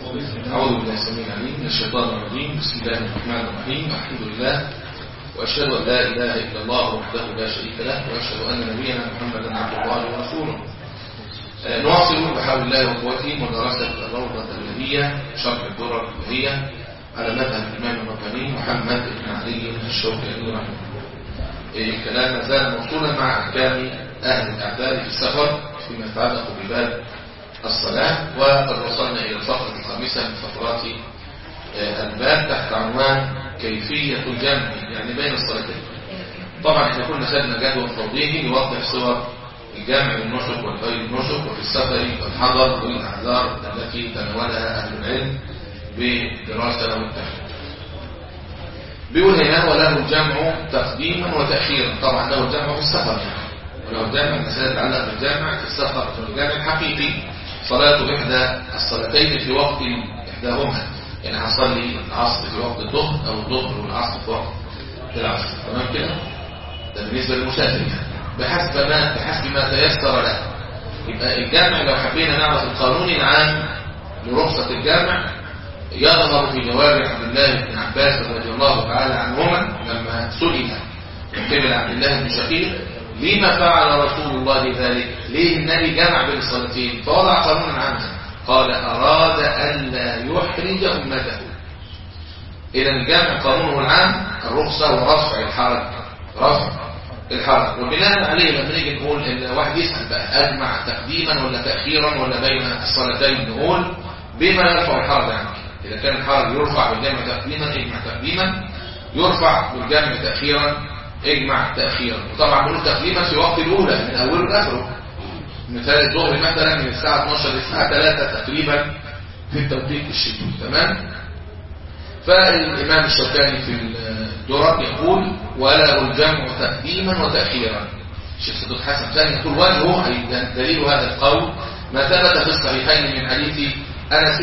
أعوذ بالله السميع العليم من الشيطان الرجيم بسم الله الرحمن الرحيم الحمد لله وأشهد أن لا إله إلا الله وحده لا شريك له وأشهد أن نبينا محمدا عبد الله ورسوله آه، نواصل بحول الله وقوته مدرسة الروضة البهية شرح الدرر البهية على مذهب الإمام الرباني محمد بن علي الشوكاني رحمه الله آه، الكلام ما زال موصولا مع أحكام أهل الأعداد في السفر فيما يتعلق بباب الصلاة وقد وصلنا إلى الفقرة الخامسة من فقرات آه، الباب تحت عنوان كيفية الجمع يعني بين الصلاتين طبعا احنا كنا خدنا جدول توضيحي يوضح صور الجمع النسك والغير النسك وفي السفر والحضر والأعذار التي تناولها أهل العلم بدراسة والتحقيق بيقول هنا وله الجمع تقديما وتأخيرا طبعا له الجمع في السفر يعني ولو الجمع المسألة تتعلق بالجمع في السفر الجمع الحقيقي صلاة إحدى الصلاتين في وقت إحداهما يعني هصلي العصر في وقت الظهر أو الظهر والعصر في وقت العصر تمام كده ده بالنسبة للمسافر يعني بحسب ما بحسب ما تيسر له يبقى الجامع لو حبينا نعرف القانون العام لرخصة الجامع يظهر في جواب عبد الله بن عباس رضي الله تعالى عنهما لما سئل من قبل عبد الله بن شقيق لما فعل رسول الله ذلك ليه النبي جمع بين الصلاتين فوضع قانونا عاما قال أراد أن لا يحرج أمته إذا الجمع قانونه العام الرخصة ورفع الحرج رفع الحرج وبناء عليه لما نيجي نقول ان واحد يسأل بقى أجمع تقديما ولا تأخيرا ولا بين الصلاتين نقول بما يرفع الحرج عنك إذا كان الحرج يرفع بالجمع تقديما اجمع تقديما يرفع بالجمع تأخيرا اجمع تأخيرا وطبعا بنقول تقديما في وقت الأولى من أوله لآخره مثال الظهر مثلا من الساعة 12 للساعة 3 تقريبا في التوقيت الشتوي تمام فالإمام الشوكاني في الدرر يقول وله الجمع تقديما وتأخيرا الشيخ صديق حسن ثاني يقول وجهه أي دليل هذا القول ما ثبت في الصحيحين من حديث أنس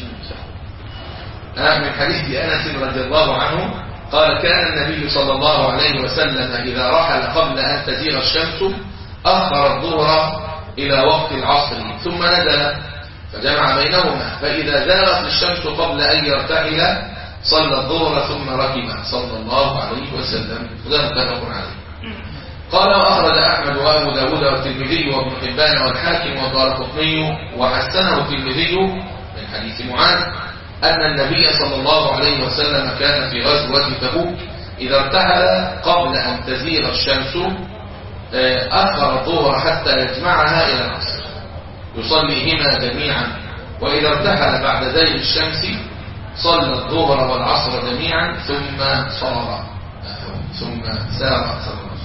من حديث أنس رضي الله عنه قال كان النبي صلى الله عليه وسلم إذا رحل قبل أن تزيغ الشمس أخر الظهر إلى وقت العصر ثم نزل فجمع بينهما فإذا زالت الشمس قبل أن يرتحل صلى الظهر ثم ركب صلى الله عليه وسلم وده متفق عليه قال وأخرج أحمد وأبو داود والترمذي وابن حبان والحاكم والدارقطني وحسنه الترمذي من حديث معاذ أن النبي صلى الله عليه وسلم كان في غزوة تبوك إذا ارتحل قبل أن تزيغ الشمس أخر الظهر حتى يجمعها إلى العصر يصليهما جميعا وإذا ارتحل بعد زيغ الشمس صلى الظهر والعصر جميعا ثم صار ثم سار صلى الله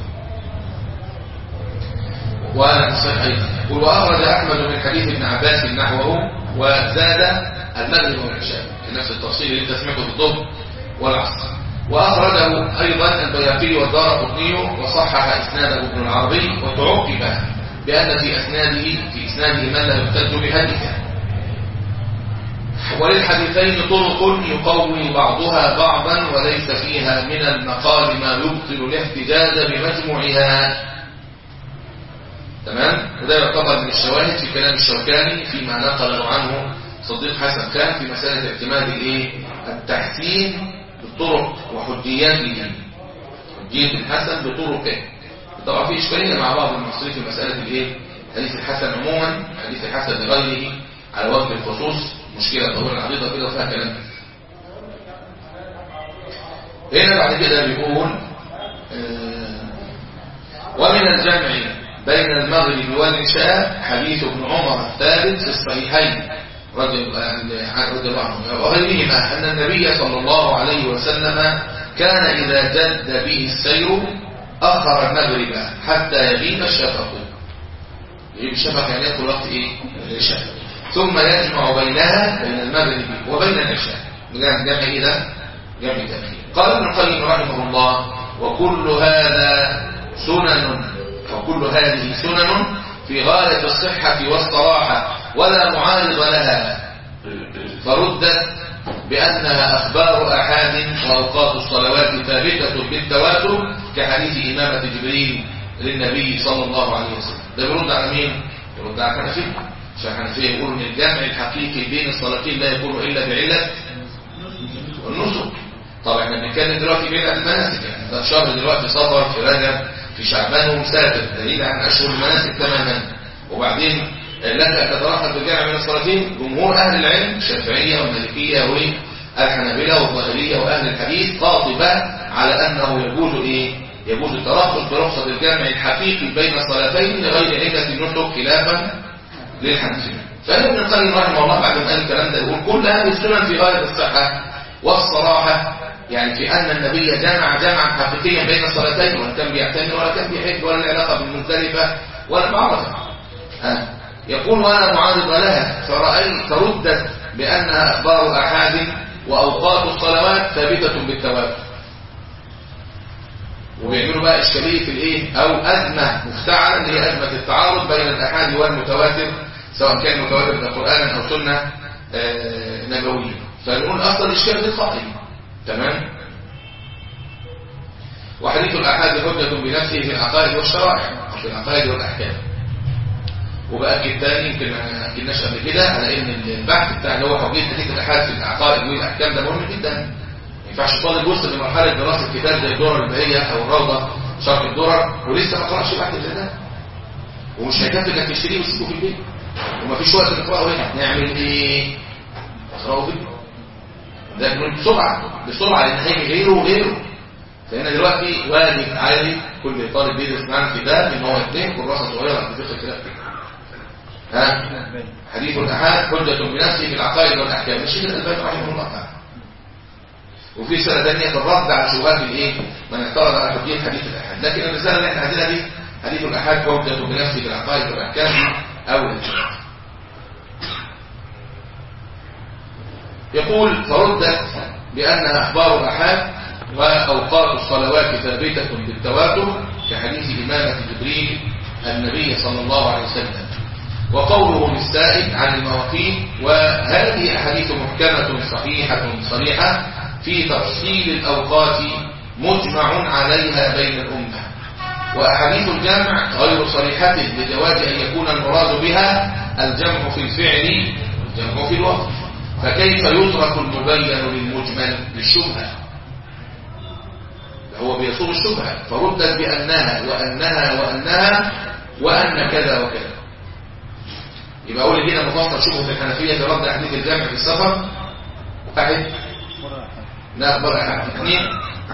وعلى الصحيح يقول وأخرج أحمد من حديث ابن عباس نحوه وزاد المغرب والعشاء نفس التفصيل اللي انت سمعته في الظهر والعصر وأخرجه أيضا البياقي والدار قطني وصحح إسناده ابن العربي وتعقب بأن في أسناده في إسناده من لا يحتج بهديه وللحديثين طرق يقوي بعضها بعضا وليس فيها من المقال ما يبطل الاحتجاج بمجموعها تمام وده يعتبر من الشواهد في كلام الشوكاني فيما نقله عنه صديق حسن كان في مسألة اعتماد الايه التحسين بالطرق وحجياته حجية الحسن بطرقه طبعا في إشكالية مع بعض المصريين في مسألة الايه حديث الحسن عموما حديث الحسن لغيره على وجه الخصوص مشكلة طويلة عريضة كده وفيها كلام هنا بعد كده بيقول آه ومن الجمع بين المغرب والعشاء حديث ابن عمر الثالث في الصحيحين رضي الله عنه وغيرهما أن النبي صلى الله عليه وسلم كان إذا جد به السير أخر المغرب حتى يغيب الشفق يغيب الشفق يعني يدخل وقت إيه؟ العشاء ثم يجمع بينها بين المغرب وبين العشاء جمع إلى جمع تأخير قال ابن القيم رحمه الله وكل هذا سنن وكل هذه سنن في غاية الصحة والصراحة ولا معارض لها فردت بأنها أخبار أحاد وأوقات الصلوات ثابتة بالتواتر كحديث إمامة جبريل للنبي صلى الله عليه وسلم ده بيرد على مين؟ يرد على الحنفية فالحنفية يقولوا ان الجمع الحقيقي بين الصلاتين لا يكون الا بعلة النسك طب احنا بنتكلم دلوقتي بين المناسك يعني ده شهر دلوقتي صفر في رجب في شعبان ومسافر دليل عن اشهر المناسك تماما وبعدين لك ان تتراحل بالجمع بين الصلاتين جمهور اهل العلم الشافعيه والمالكيه والحنابلة والظاهريه واهل الحديث قاطبه على انه يجوز ايه يجوز الترخص برخصه الجمع الحقيقي بين الصلاتين لغير عده النسك خلافا للحنفيه فابن القيم رحمه الله بعد ما قال الكلام ده يقول كل هذه السنن في غايه الصحه والصراحه يعني في أن النبي جمع جمعا حقيقيا بين الصلاتين ولا كان بيعتمر ولا كان بيحج ولا العلاقة بالمزدلفة ولا بعرفة ها يقول وأنا معارض لها فرأيت فردت بأنها أخبار أحاد وأوقات الصلوات ثابتة بالتواتر وبيعملوا بقى إشكالية في الإيه أو أزمة مفتعلة اللي هي أزمة التعارض بين الأحاد والمتواتر سواء كان متواتر قرآنا أو سنة آه نبوية فنقول أصلا الإشكال في القائم تمام وحديث الأحاد حجة بنفسه في العقائد والشرائع في العقائد والأحكام وبقى الثاني يمكن ما أكدناش قبل كده على إن البحث بتاع اللي هو حجية حديث الأحاد في العقائد والأحكام ده مهم جدا ما ينفعش طالب يوصل لمرحلة دراسة كتاب زي الدورة البهية أو الروضة شرح الدرر ولسه ما قرأش بحث زي ده ومش هيكفي انك تشتريه وتسيبه في البيت ومفيش وقت تقرأه هنا نعمل ايه؟ اقرأه في البيت ده من بسرعة بسرعة لأن هيجي غيره وغيره فهنا دلوقتي واجب عالي كل طالب بيدرس معانا كتاب ان هو يتنين كراسة صغيرة في فقه الكلام ها حديث الأحاد حجة بنفسه في العقائد والأحكام الشيخ الألباني رحمه الله تعالى وفي سنة ثانية في الرد على شبهات الايه من اعترض على حجية حديث الأحاد لكن الرسالة اللي احنا عايزينها دي حديث الأحاد حجة بنفسه في العقائد والأحكام أولى يقول فردت بأنها أخبار الأحاد وأوقات الصلوات ثابتة بالتواتر كحديث إمامة جبريل النبي صلى الله عليه وسلم وقوله للسائل عن المواقيت وهذه أحاديث محكمة صحيحة صريحة في تفصيل الأوقات مجمع عليها بين الأمة وأحاديث الجمع غير صريحة لجواز أن يكون المراد بها الجمع في الفعل الجمع في الوقت فكيف يترك المبين للمجمل للشبهة هو بيصوم الشبهة فردت بأنها وأنها وأنها وأن كذا وكذا يبقى أقول هنا مفصل شبهة الحنفية في رد أحاديث الجامع في السفر واحد لا أخبار أحد اثنين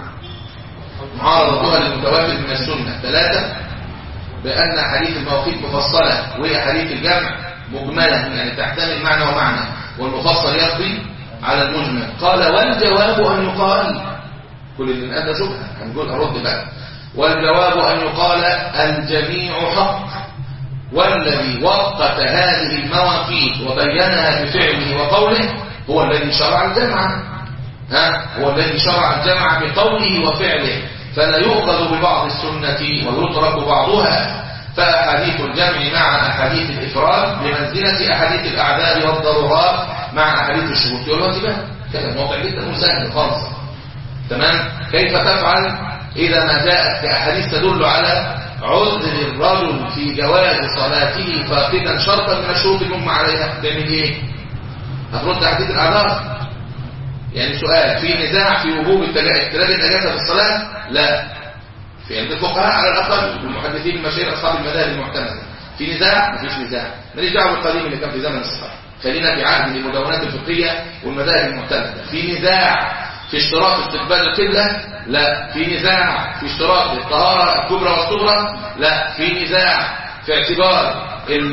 معارضتها للمتواتر من السنة ثلاثة بأن حديث المواقيت مفصلة وهي حديث الجمع مجملة يعني تحتمل معنى ومعنى والمفصل يقضي على المجمل قال والجواب أن يقال كل اللي أنت شبهة هنقول أرد بقى والجواب أن يقال الجميع حق والذي وقت هذه المواقيت وبينها بفعله وقوله هو الذي شرع الجمع ها هو الذي شرع الجمع بقوله وفعله فلا يؤخذ ببعض السنة ويترك بعضها فأحاديث الجمع مع أحاديث الإفراد بمنزلة أحاديث الأعداد والضرورات مع أحاديث الشروط والواجبات كلام واضح جدا وسهل خالص تمام كيف تفعل إذا ما جاءت كأحاديث تدل على عذر الرجل في جواز صلاته فاقدا شرطا من الشروط المجمع عليها تعمل ايه هترد أحاديث الأعذار يعني سؤال في نزاع في وجوب اختلاف النجاسة في الصلاة لا في عند الفقهاء على الأقل والمحدثين المشاهير أصحاب المذاهب المعتمدة في نزاع مفيش نزاع ماليش دعوه بالقديم اللي كان في زمن الصحابة خلينا في عهد المدونات الفقهية والمذاهب المعتمدة في نزاع في اشتراط استقبال القبلة لا في نزاع في اشتراط الطهارة الكبرى والصغرى لا في نزاع في اعتبار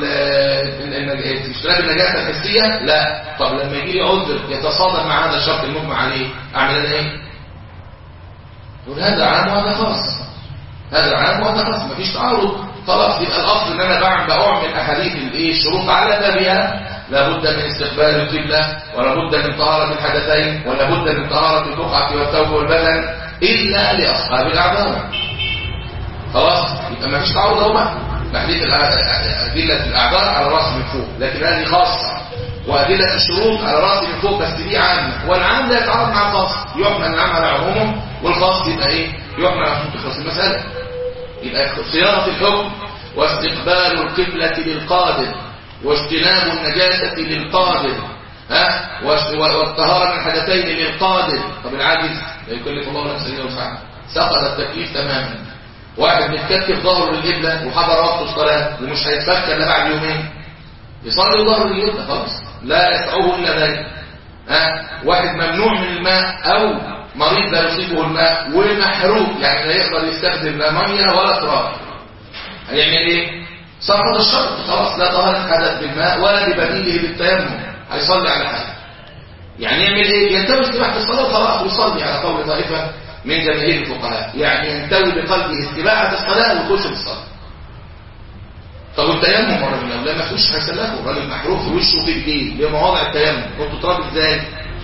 اشتراك النجاسة الحسية لا طب لما يجي لي عذر يتصادم مع هذا الشرط المجمع عليه اعمل انا ايه يقول هذا عام وهذا خاص هذا عام وهذا خاص مفيش تعارض خلاص يبقى الاصل ان انا بعمل بعمل احاديث الايه الشروط على بابها لابد من استقبال القبلة ولا بد من طهارة الحدثين ولا بد من طهارة البقعة والثوب والبدن إلا لأصحاب الأعذار خلاص يبقى ما فيش تعارض اهو بقى تحديد أدلة الأعذار على رأس من فوق لكن هذه خاصة وأدلة الشروط على رأس من فوق بس دي عامة والعام لا يتعارض مع الخاص يحمل العام على عمومه والخاص يبقى إيه يحمل على عموم تخلص المسألة يبقى صياغة الحكم واستقبال القبلة للقادر واجتناب النجاسة للقادر ها والطهارة من الحدثين للقادر طب العاجز لا يكلف الله نفسا الا وسعها سقط التكليف تماما واحد متكتف ظهره للقبلة وحضر وقت الصلاة ومش هيتفكر الا بعد يومين يصلي ظهره للقبلة خلاص لا يسعه الا ذلك ها واحد ممنوع من الماء او مريض لا يصيبه الماء ومحروق يعني لا يقدر يستخدم لا ميه ولا تراب هيعمل ايه سقط الشرط خلاص لا طهارة حدث بالماء ولا ببديله بالتيمم هيصلي على حاله يعني يعمل ايه ينتوي استباحة الصلاة خلاص ويصلي على قول طائفة من جماهير الفقهاء يعني ينتوي بقلبه استباحة الصلاة ويخش بالصلاة طب التيمم مرة من الأولى ما فيش هيسلكه الراجل محروق في وشه في الجيل ليه مواضع التيمم كنت تراب ازاي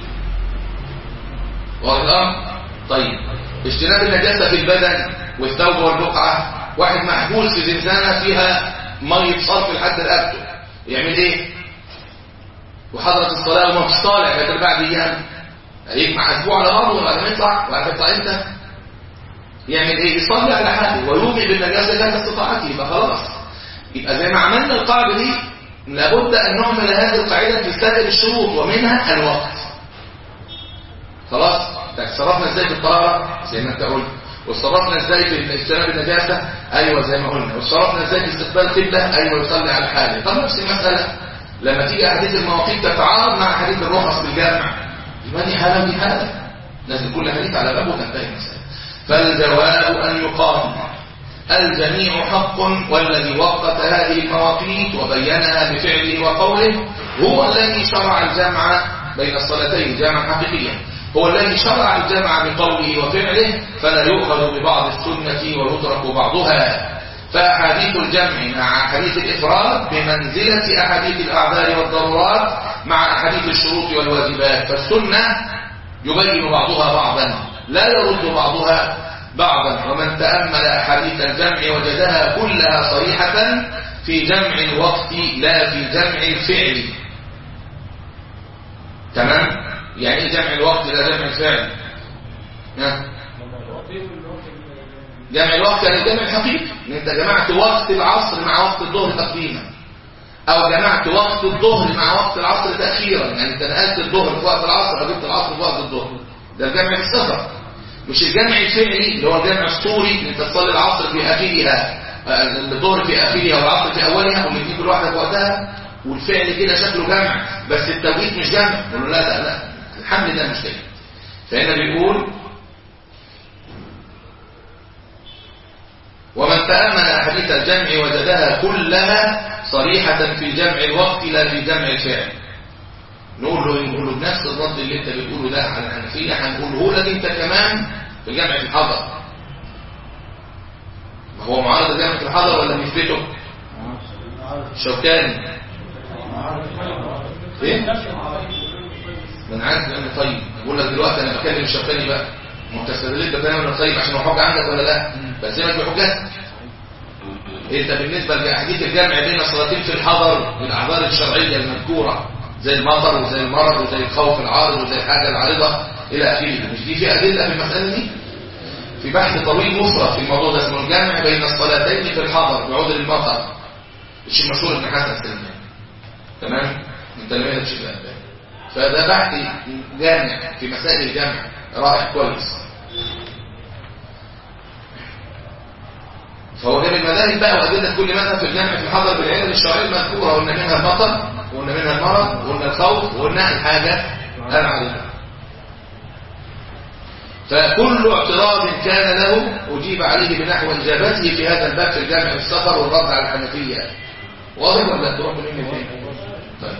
واضح الامر طيب اجتناب النجاسة في البدن والثوب والبقعة واحد محبوس في زنزانة فيها مية صرف لحد رقبته يعمل ايه وحضرت الصلاة وما فيش طالع غير بعد ايام يجمع اسبوع على بعضه وبعد ما يطلع وبعد يطلع امتى يعمل ايه يصلي على حاله ويومي بالنجاسة كانت استطاعته يبقى خلاص يبقى زي ما عملنا القاعدة دي لابد ان نعمل هذه القاعدة في سائر الشروط ومنها الوقت خلاص تصرفنا ازاي في الطهارة زي ما انت قلت واتصرفنا ازاي في اجتناب النجاسة ايوه زي ما قلنا واتصرفنا ازاي في استقبال القبلة ايوه يصلي على حاله طب نفس المسألة لما تيجي احاديث المواقيت تتعارض مع احاديث الرخص بالجامع يبقى دي حالة ودي حالة لازم كل حديث على بابه تنتهي المسألة فالجواب ان يقام الجميع حق والذي وقت هذه المواقيت وبينها بفعله وقوله هو الذي شرع الجمع بين الصلاتين جمعا حقيقيا هو الذي شرع الجمع بقوله وفعله فلا يؤخذ ببعض السنة ويترك بعضها فأحاديث الجمع مع أحاديث الإفراد بمنزلة أحاديث الأعذار والضرورات مع أحاديث الشروط والواجبات فالسنة يبين بعضها بعضا لا يرد بعضها بعضا ومن تأمل أحاديث الجمع وجدها كلها صريحة في جمع الوقت لا في جمع الفعل تمام يعني ايه جمع الوقت لا جمع الفعل جمع الوقت يعني جمع الحقيقي ان انت جمعت وقت العصر مع وقت الظهر تقديما او جمعت وقت الظهر مع وقت العصر تاخيرا يعني انت نقلت الظهر في وقت العصر وجبت العصر في وقت الظهر ده الجمع في السفر مش الجمع الفعلي اللي هو الجمع الصوري ان انت تصلي العصر في اخرها الظهر في اخرها والعصر في اولها والاثنين كل واحده في وقتها والفعل كده شكله جمع بس التوقيت مش جمع نقول لا لا لا الحمل ده مش كده فهنا بيقول ومن تأمل أحاديث الجمع وجدها كلها صريحة في جمع الوقت لا في جمع الفعل نقول له نقول له بنفس الرد اللي انت بتقوله ده على الحنفية هنقوله لك انت كمان في جمع الحضر ما هو معارض جمع الحضر ولا بيثبته شوكاني ايه من عارف لان طيب بقول لك دلوقتي انا بكلم الشوكاني بقى ما انت استدلت بكلام طيب عشان هو حجه عندك ولا لا بس ما بحجتك انت بالنسبه لاحاديث الجمع بين الصلاتين في الحضر بالاعذار الشرعيه المذكوره زي المطر وزي المرض وزي الخوف العارض وزي الحاجه العارضه الى اخره مش دي في ادله في المساله دي في بحث طويل مفرد في الموضوع ده اسمه الجمع بين الصلاتين في الحضر بعذر المطر مش المشهور ابن حسن السلمان تمام انت لما مش فده بحث جامع في مسائل الجمع رائع كويس فهو جاب المذاهب بقى وأدلة كل مذهب في الجمع في الحضر بالعلم الشرعية المذكورة وقلنا منها المطر وقلنا منها المرض وقلنا الخوف وقلنا الحاجة العارضة فكل اعتراض كان له أجيب عليه بنحو إجابته في هذا الباب في الجامع السفر والرد على الحنفية واضح ولا تروح مني فين؟ طيب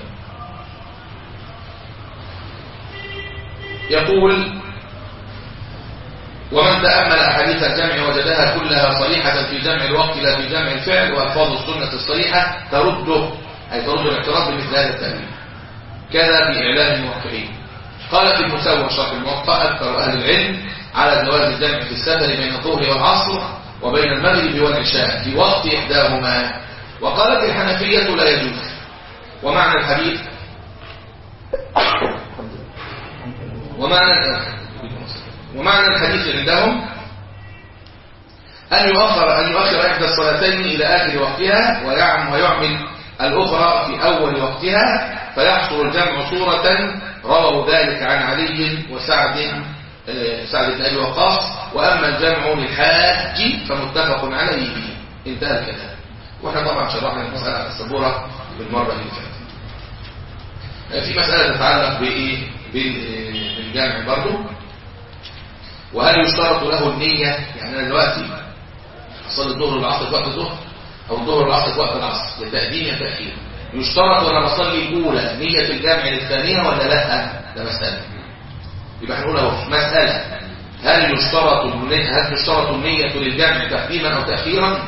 يقول ومن تأمل أحاديث الجمع وجدها كلها صريحة في جمع الوقت لا في جمع الفعل وألفاظ السنة الصريحة ترده أي ترد الاعتراض بمثل هذا التأويل كذا في إعلان الموقعين قال في المسوى شرح الموقع أكثر أهل العلم على جواز الجمع في السفر بين الظهر والعصر وبين المغرب والعشاء في وقت إحداهما وقالت الحنفية لا يجوز ومعنى الحديث ومعنى ومعنى الحديث عندهم أن يؤخر أن يؤخر إحدى الصلاتين إلى آخر وقتها ويعم ويعمل الأخرى في أول وقتها فيحصل الجمع صورة رووا ذلك عن علي وسعد آه، سعد بن أبي وقاص وأما الجمع للحاج فمتفق عليه انتهى الكلام واحنا طبعا شرحنا المسألة على السبورة بالمرة اللي فاتت آه، في مسألة تتعلق بإيه بالجمع برضو وهل يشترط له النية يعني أنا دلوقتي أصلي الظهر والعصر في وقت الظهر أو الظهر والعصر في وقت العصر لتقديم التأخير يشترط وأنا بصلي الأولى نية الجمع للثانية ولا لا ده مسألة يبقى هنقول اهو مسألة هل يشترط هل تشترط النية للجمع تقديما أو تأخيرا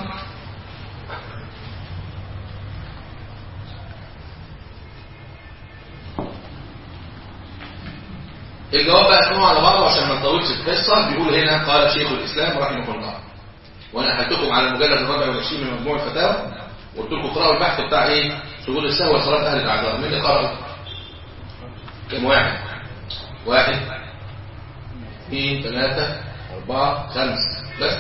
الجواب بقى اسمه على بعضه عشان ما نطولش القصه بيقول هنا قال شيخ الاسلام رحمه الله وانا احدكم على المجلد الرابع والعشرين من مجموع الفتاوى وقلت لكم اقراوا البحث بتاع ايه سجود السهو وصلاه اهل الاعذار مين اللي قرأ كم واحد واحد اثنين ثلاثة أربعة خمسة بس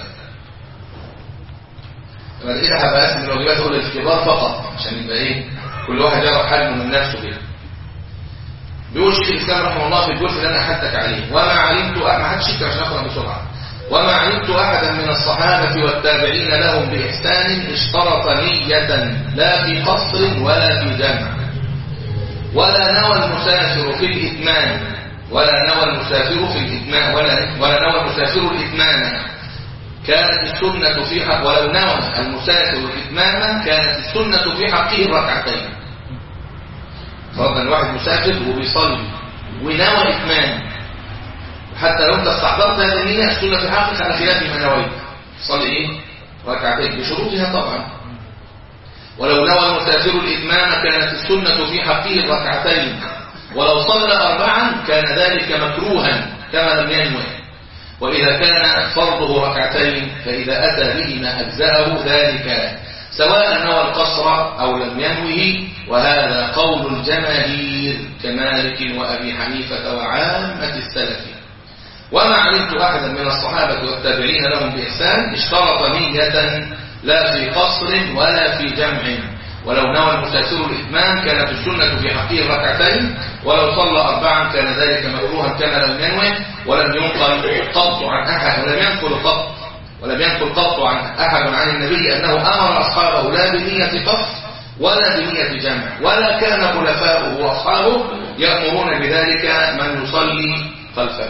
أنا كده هبقى اسم الواجبات أقول الاختبار فقط عشان يبقى إيه كل واحد يعرف حجمه من نفسه كده بيقول شيخ الإسلام رحمه الله في الجزء اللي أنا أحدك عليه وما علمت ما حدش يكتب عشان أقرأ بسرعة وما علمت أحدا من الصحابة والتابعين لهم بإحسان اشترط نية لا في قصر ولا في جمع ولا نوى المسافر في الإتمام ولا نوى المسافر في الإتمام ولا ولا نوى المسافر الإتمام كانت السنة في حق ولو نوى المسافر الإتمام كانت السنة في حقه الركعتين فرضا الواحد مسافر وبيصلي ونوى إتمام حتى لو انت استحضرت هذه النية السنة في حقك على خلاف ما نويت تصلي ايه ركعتين بشروطها طبعا ولو نوى المسافر الإتمام كانت السنة في حقه الركعتين ولو صلى أربعا كان ذلك مكروها كما لم ينوي وإذا كان فرضه ركعتين فإذا أتى بهما أجزأه ذلك سواء نوى القصر أو لم ينوه وهذا قول الجماهير كمالك وأبي حنيفة وعامة السلف وما علمت أحدا من الصحابة والتابعين لهم بإحسان اشترط نية لا في قصر ولا في جمع ولو نوى المسافر الإتمام كانت السنة في حقه ركعتين ولو صلى أربعا كان ذلك مكروها كما لم ينوي ولم ينقل قط عن أحد ولم ينقل قط ولم ينقل قط عن أحد عن النبي أنه أمر أصحابه لا بنية قصر ولا بنية جمع ولا كان خلفاؤه وأصحابه يأمرون بذلك من يصلي خلفه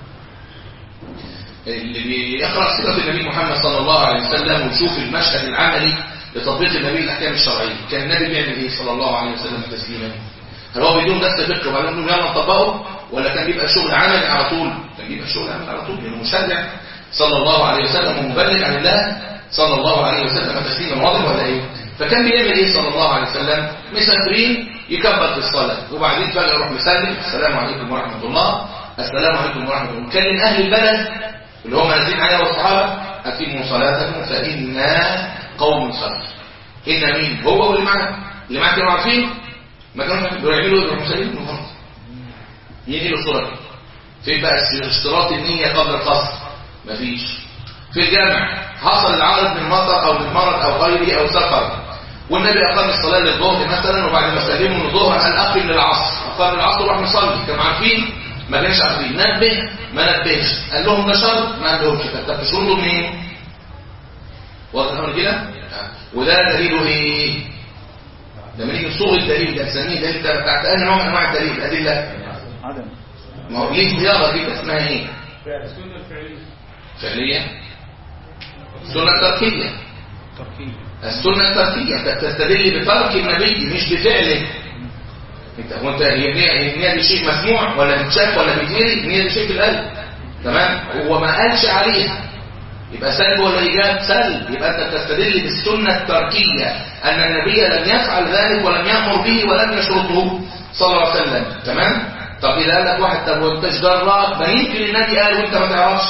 اللي بيقرأ سيرة النبي محمد صلى الله عليه وسلم ويشوف المشهد العملي لتطبيق النبي الأحكام الشرعية كان النبي بيعمل إيه صلى الله عليه وسلم تسليما هل هو بدون درس فقه وبعدين نقول يلا نطبقه ولا كان بيبقى شغل عملي على طول كان بيبقى شغل عملي على طول لأنه مشرع صلى الله عليه وسلم ومبلغ عن الله صلى الله عليه وسلم تسليما واضح ولا ايه فكان بيعمل ايه صلى الله عليه وسلم مسافرين يكبر في الصلاه وبعدين فجاه يروح مسلم السلام عليكم ورحمه الله السلام عليكم ورحمه الله كان من اهل البلد اللي هم نازلين عليه والصحابه اتموا صلاتكم فانا قوم صلاه ان مين هو واللي معاه اللي معاه كانوا عارفين ما كانوا بيعملوا يروحوا مسلمين من غلط يجي له صوره فين بقى اشتراط النيه قبل القصر مفيش في الجامع حصل العارض من مطر او من مرض او غيره او سفر والنبي اقام الصلاه للظهر مثلا وبعد ما سلموا من الظهر قال اقم للعصر اقام للعصر وراح مصلي كانوا عارفين ما كانش عارفين نبه ما نبهش قال لهم ده شرط ما قالهمش طب شروطه منين واضح الامر كده وده دليله ايه لما نيجي نصوغ الدليل ده نسميه دليل بتاعت اي نوع من انواع الدليل الادله عدم ما هو ليه صياغه كده اسمها ايه السنة الفعلية فعليه سنه تركيه تركية السنة التركية انت تستدل بترك النبي مش بفعله انت هو انت هي النية هي النية دي شيء مسموع ولا متشاف ولا بيجري النية دي شيء في القلب تمام هو ما قالش عليها يبقى سلب ولا ايجاب سلب يبقى انت تستدل بالسنة التركية ان النبي لم يفعل ذلك ولم يأمر به ولم يشرطه صلى الله عليه وسلم تمام طب اذا قال لك واحد طب وانت جرات ما يمكن النبي قال وانت ما تعرفش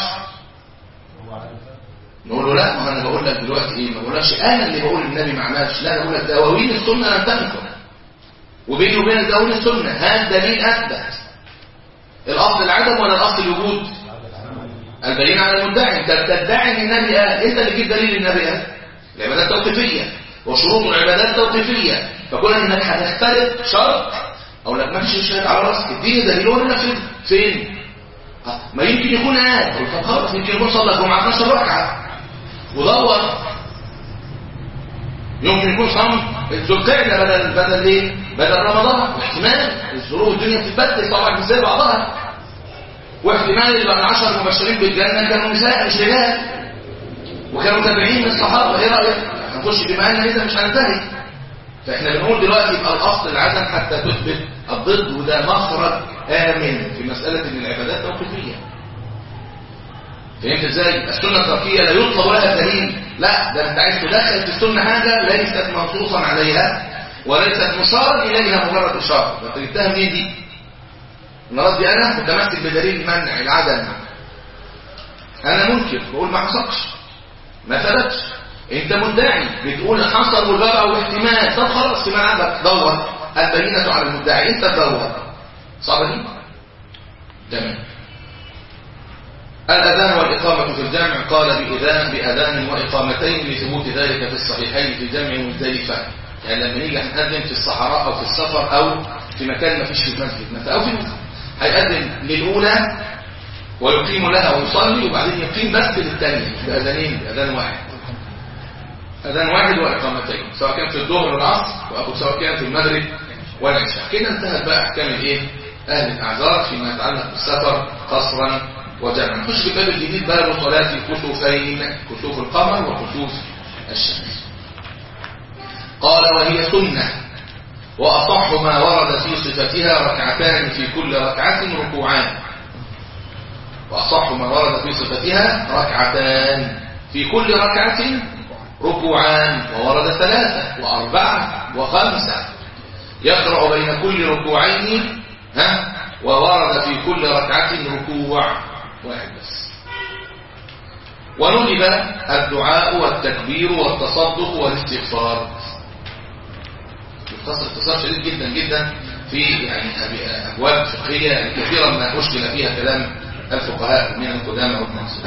نقول له لا ما انا بقول لك دلوقتي ايه ما بقولكش انا اللي بقول النبي ما عملش لا انا بقول لك دواوين السنه لم تنكر وبيني وبين دواوين السنه هات دليل اثبت الاصل العدم ولا الاصل الوجود البين على المدعي انت بتدعي ان النبي قال انت اللي جيب دليل النبي قال العبادات توقيفيه وشروط العبادات توقيفية فكون انك هتختلف شرط او لك ما فيش شهادة على راسك اديني دليل وانا فين فين آه، ما يمكن يكون قاعد طب خلاص يمكن يكون صلى الجمعة 12 ركعة ودور يمكن يكون صام ذو القعدة بدل بدل ايه بدل رمضان واحتمال الظروف الدنيا بتتبدل طبعا مش زي بعضها واحتمال يبقى من 10 مبشرين بالجنة كانوا نساء مش رجال وكانوا تابعين من الصحابة ايه رأيك هنخش بما ان اذا مش هننتهي فاحنا بنقول دلوقتي يبقى الاصل العدم حتى تثبت الضد وده مخرج امن في مسألة ان العبادات توقيفية فهمت ازاي السنة التركية لا يطلب لها دليل لا ده انت عايز تدخل في السنة حاجة ليست منصوصا عليها وليست مشارا اليها مجرد اشارة انت جبتها منين دي المرات دي انا متمسك بدليل منع العدم انا ممكن بقول ما حصلش ما ثبتش انت مدعي بتقول حصل والبابع واحتمال طب خلاص في عندك دور البينة على المدعي انت تدور صعبة دي تمام الأذان والإقامة في الجامع قال بإذان بأذان وإقامتين لثبوت ذلك في الصحيحين في جمع مزدلفة يعني لما نيجي هنقدم في الصحراء أو في السفر أو في مكان ما فيش في المسجد مثلا أو في المسجد هيقدم للأولى ويقيم لها ويصلي وبعدين يقيم بس للثانية بأذانين بأذان واحد أذان واحد وإقامتين سواء كان في الظهر والعصر أو سواء كان في المغرب والعشاء كده انتهت بقى أحكام الإيه؟ أهل الأعذار فيما يتعلق بالسفر قصرا وجمعا نخش في الباب الجديد باب صلاة الكسوفين كسوف القمر وكسوف الشمس قال وهي سنة وأصح ما ورد في صفتها ركعتان في كل ركعة ركوعان وأصح ما ورد في صفتها ركعتان في كل ركعة ركوعان وورد ثلاثة وأربعة وخمسة يقرأ بين كل ركوعين ها وورد في كل ركعة ركوع واحد بس وندب الدعاء والتكبير والتصدق والاستغفار يختصر اختصار شديد جدا جدا في يعني ابواب فقهيه كثيرا ما اشكل فيها كلام الفقهاء من القدامى والمنصور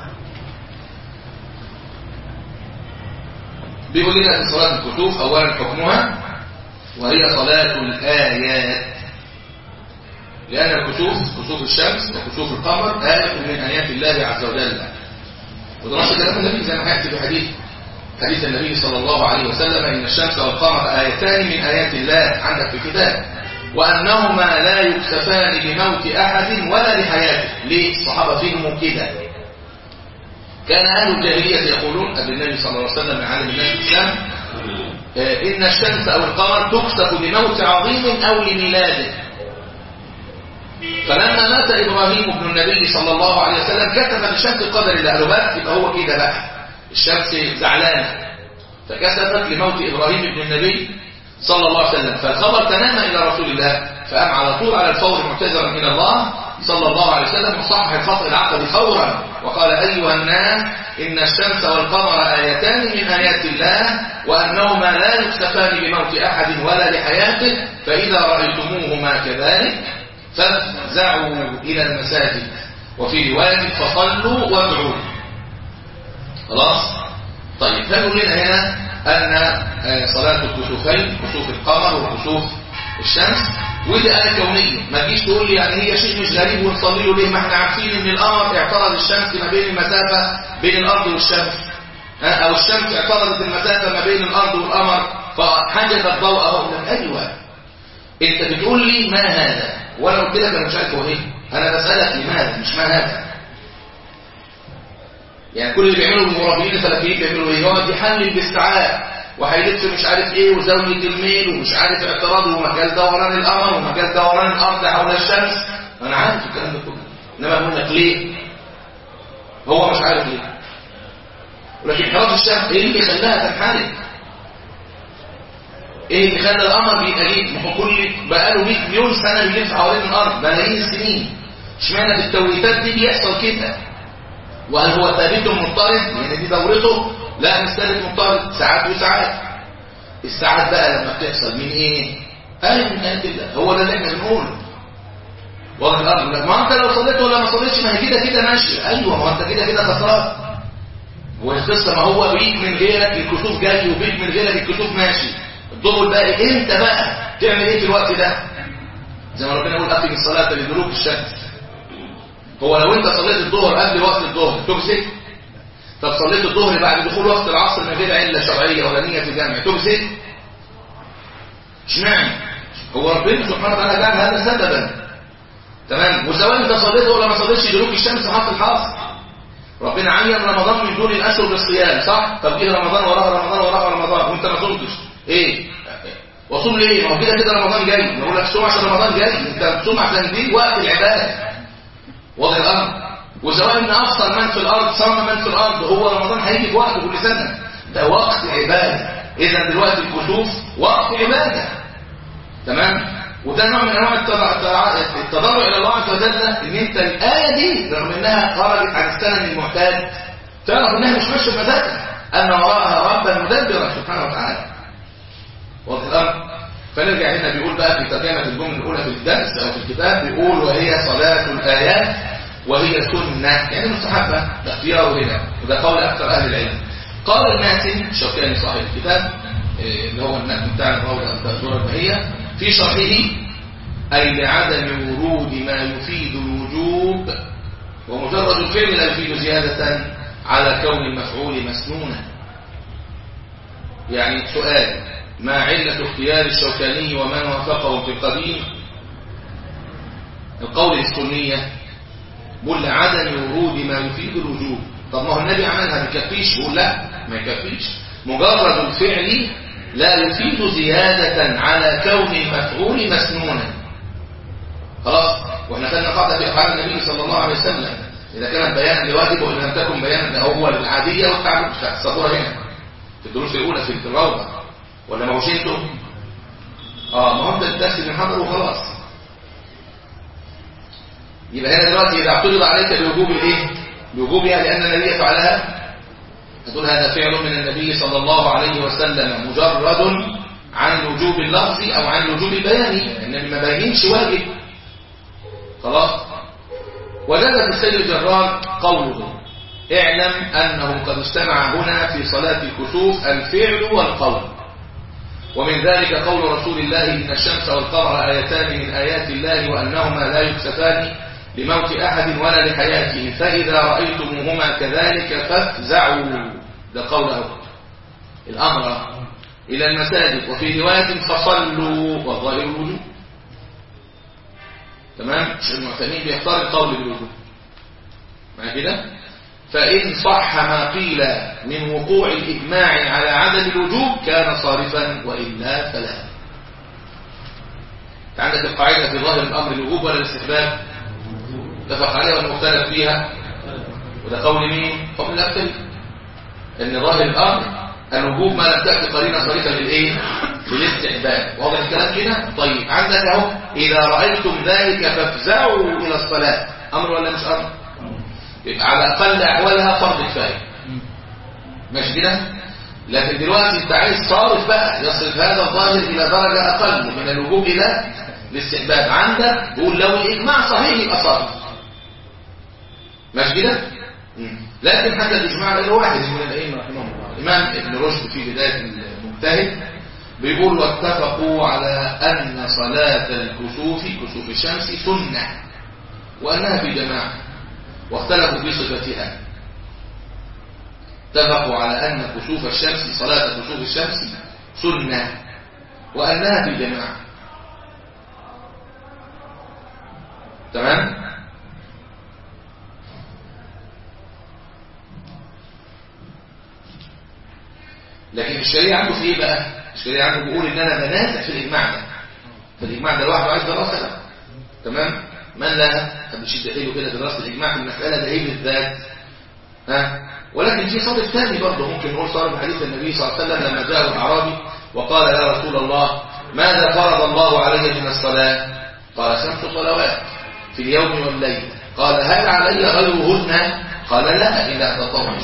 بيقول لنا في صلاه الكسوف اولا حكمها وهي صلاه الايات لأن الكسوف كسوف الشمس وكسوف القمر آية من آيات الله عز وجل وده نص كلام النبي زي ما هيأتي في حديث حديث النبي صلى الله عليه وسلم إن الشمس والقمر آيتان من آيات الله عندك في كتاب وأنهما لا يكسفان لموت أحد ولا لحياته ليه الصحابة فيهم كده كان أهل الجاهلية يقولون قبل النبي صلى الله عليه وسلم من عالم الناس الإسلام إن الشمس أو القمر تكسف لموت عظيم أو لميلاده فلما مات إبراهيم ابن النبي صلى الله عليه وسلم كتب للشمس قدر الله قالوا بس يبقى هو كده بقى الشمس زعلانة فكسفت لموت إبراهيم ابن النبي صلى الله عليه وسلم فالخبر تنام إلى رسول الله فقام على طول على الفور معتذرا إلى الله صلى الله عليه وسلم وصحح الخطأ العقدي فورا وقال أيها الناس إن الشمس والقمر آيتان من آيات الله وأنهما لا يكسفان لموت أحد ولا لحياته فإذا رأيتموهما كذلك فافزعوا إلى المساجد وفي رواية فصلوا وادعوا خلاص طيب فنقول لنا هنا أن صلاة الكسوفين كسوف القمر وكسوف الشمس ودي آية كونية ما تجيش تقول لي يعني هي شيء مش غريب ونصلي له ليه ما احنا عارفين ان القمر اعترض الشمس ما بين المسافة بين الأرض والشمس أو الشمس اعترضت المسافة ما بين الأرض والقمر فحجب الضوء أهو أيوه انت بتقول لي ما هذا وانا قلت لك انا مش عارف هو ايه انا بسالك لماذا مش ما هذا يعني كل اللي بيعملوا المرابطين الفلكيين بيعملوا ايه يقعد يحلل باستيعاب وهيلف مش عارف ايه وزاويه الميل ومش عارف اعتراض ومجال دوران القمر ومجال دوران الارض حول الشمس انا عارف الكلام ده كله انما بقول لك ليه هو مش عارف ليه ولكن حرارة الشمس ايه اللي خلاها تنحرف ايه اللي خلى القمر بيتجيب ما هو كل بقاله 100 مليون سنه بيلف حوالين الارض ملايين السنين اشمعنى في التوقيتات دي بيحصل كده وهل هو ثابت مضطرد يعني دي دورته لا مش ثابت مضطرد ساعات وساعات الساعات بقى لما بتحصل من ايه آية من آيات الله هو ده اللي احنا بنقوله واضح الارض ما انت لو صليت ولا ما صليتش ما هي كده كده ماشيه ايوه ما انت كده كده خسران هو القصه ما هو بيك من غيرك الكسوف جاي وبيك من غيرك الكسوف ماشي الظهر الباقي انت بقى تعمل ايه في الوقت ده زي ما ربنا يقول اقم الصلاه لدلوك الشمس هو لو انت صليت الظهر قبل وقت الظهر تجزئ طب صليت الظهر بعد دخول وقت العصر من غير عله شرعيه ولا نيه جمع تجزئ اشمعنى هو ربنا سبحانه وتعالى جعل هذا سببا تمام وسواء انت صليت ولا ما صليتش دلوك الشمس حق الحاصل ربنا عين رمضان من دون الاشهر بالصيام صح طب ايه رمضان وراها رمضان وراها رمضان وانت ما صمتش ايه وصوم ليه ما هو كده كده رمضان جاي بقول لك صوم عشان رمضان جاي انت بتصوم عشان دي وقت العباده واضح الامر وسواء ان افطر من في الارض صام من في الارض هو رمضان هيجي في وقته كل سنه ده وقت عباده اذا دلوقتي الكسوف وقت عباده تمام وده نوع من انواع التضرع الى الله عز وجل ان انت الايه دي رغم انها خرجت عن السنن المعتاد تعرف انها مش ماشيه بمزاجها ان وراءها ربا مدبرا سبحانه وتعالى واضح الامر فنرجع هنا بيقول بقى في ترجمه الجمله الاولى في الدرس او في الكتاب بيقول وهي صلاه الايات وهي سنه يعني مستحبه ده اختياره هنا وده قول اكثر اهل العلم قال الماتن الشوكاني صاحب الكتاب اللي هو النقل بتاع الروضه الدكتوره البهيه في شرحه أي لعدم ورود ما يفيد الوجوب ومجرد الفعل لا يفيد زيادة على كون المفعول مسنونا يعني سؤال ما علة اختيار الشوكاني ومن وافقه في القديم القول السنية بقول عدم ورود ما يفيد الوجوب طب ما هو النبي عملها ما يكفيش بقول لا ما يكفيش مجرد الفعل لا يفيد زيادة على كون المفعول مسنونا خلاص واحنا خدنا قاعدة في أفعال النبي صلى الله عليه وسلم إذا كانت بيانا لواجب وإن لم تكن بيانا هو العادية والتعبد الصبورة هنا في الدروس الأولى في الروضة ولا ما هوش انتوا؟ اه ما هو انت الدرس اللي حضره وخلاص يبقى هنا دلوقتي إذا اعترض عليك بوجوب الإيه؟ بوجوبها لأن النبي فعلها تقول هذا فعل من النبي صلى الله عليه وسلم مجرد عن الوجوب اللفظي او عن الوجوب البياني النبي ما بينش واجب خلاص وجد في السيد الجرار قوله اعلم انه قد اجتمع هنا في صلاة الكسوف الفعل والقول ومن ذلك قول رسول الله ان الشمس والقمر ايتان من ايات الله وانهما لا يكسفان لموت أحد ولا لحياته فإذا رأيتموهما كذلك فافزعوا ده قوله الأمر إلى المساجد وفي رواية فصلوا والظاهر الوجوب تمام مش المعتمين بيختار القول بالوجوب مع كده فإن صح ما قيل من وقوع الإجماع على عدم الوجوب كان صارفا وإلا فلا عندك القاعدة في ظاهر الأمر الوجوب ولا الاستحباب اتفق عليها والمختلف فيها وده قول مين قول الأكتل ان ظاهر الأمر الوجوب ما لم تأتي قرينة صريحة للإيه للاستحباب واضح الكلام كده طيب عندك اهو إذا رأيتم ذلك فافزعوا إلى الصلاة أمر ولا مش أمر يبقى على أقل أحوالها فرض كفاية ماشي كده لكن دلوقتي انت عايز صارف بقى يصرف هذا الظاهر إلى درجة أقل من الوجوب إلى الاستحباب عندك تقول لو الإجماع صحيح يبقى صارف ماشي كده لكن حتى الإجماع غير واحد من الأئمة رحمهم الله الإمام ابن رشد في بداية المجتهد بيقول واتفقوا على أن صلاة الكسوف كسوف الشمس سنة وأنها في جماعة واختلفوا في صفتها اتفقوا على أن كسوف الشمس صلاة كسوف الشمس سنة وأنها في جماعة تمام لكن الشريعة عنده في ايه بقى الشريعة عنده بيقول ان انا بنازع في الاجماع ده فالاجماع ده لوحده عايز دراسة بقى تمام من لا حد يشد حيله كده دراسة الاجماع في المسألة ده ايه بالذات ها ولكن في صادق ثاني برضه ممكن نقول صار حديث النبي صلى الله عليه وسلم لما جاء الاعرابي وقال يا رسول الله ماذا فرض الله علي من الصلاة قال خمس صلوات في اليوم والليل قال هل علي غيرهن قال لا إلا أن تطوع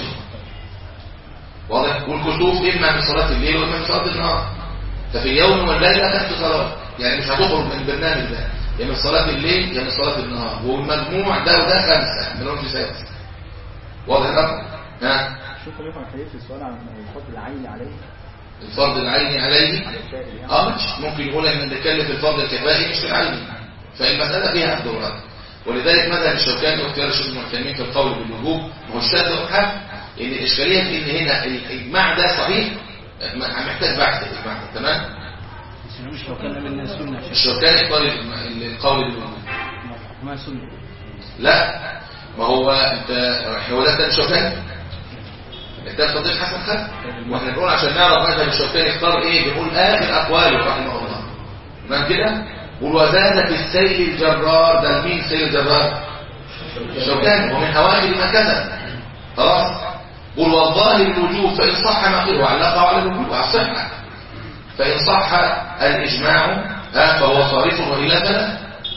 واضح والكسوف إما في صلاة الليل وإما في صلاة النهار ففي اليوم والليلة خمس صلوات يعني مش هتخرج من البرنامج ده يا من صلاة الليل يا من صلاة النهار والمجموع ده وده خمسة من رمز سادس واضح الأمر ها شوف يفهم الحديث السؤال عن الفضل العيني عليه الفرض العيني عليه على الشاهد يعني اه ماشي ممكن يقول ان بنتكلم في الفرض الكفائي مش في العيني فالمسألة فيها احتمالات ولذلك مذهب الشوكاني واختيار الشيخ ابن عثيمين في القول بالوجوب ما هو الشاذ حق ان الاشكاليه في ان هنا الاجماع ده صحيح ما- محتاج بحث الاجماع ده تمام مش لو كان من السنة الشوكاني قال القول بالوجوب ما سنة لا ما هو انت هو ده كتاب الشوكاني كتاب صديق حسن خان واحنا بنقول عشان نعرف مذهب الشوكاني اختار ايه بنقول اخر اقواله رحمه الله تمام كده قول وزاد في السيل الجرار ده مين سيل الجرار الشوكاني ومن اوائل ما كتب خلاص قل والظاهر الوجوب فان صح ما قيل وعلقه على الوجوب على الصحه فان صح الاجماع ها فهو صارف والا فلا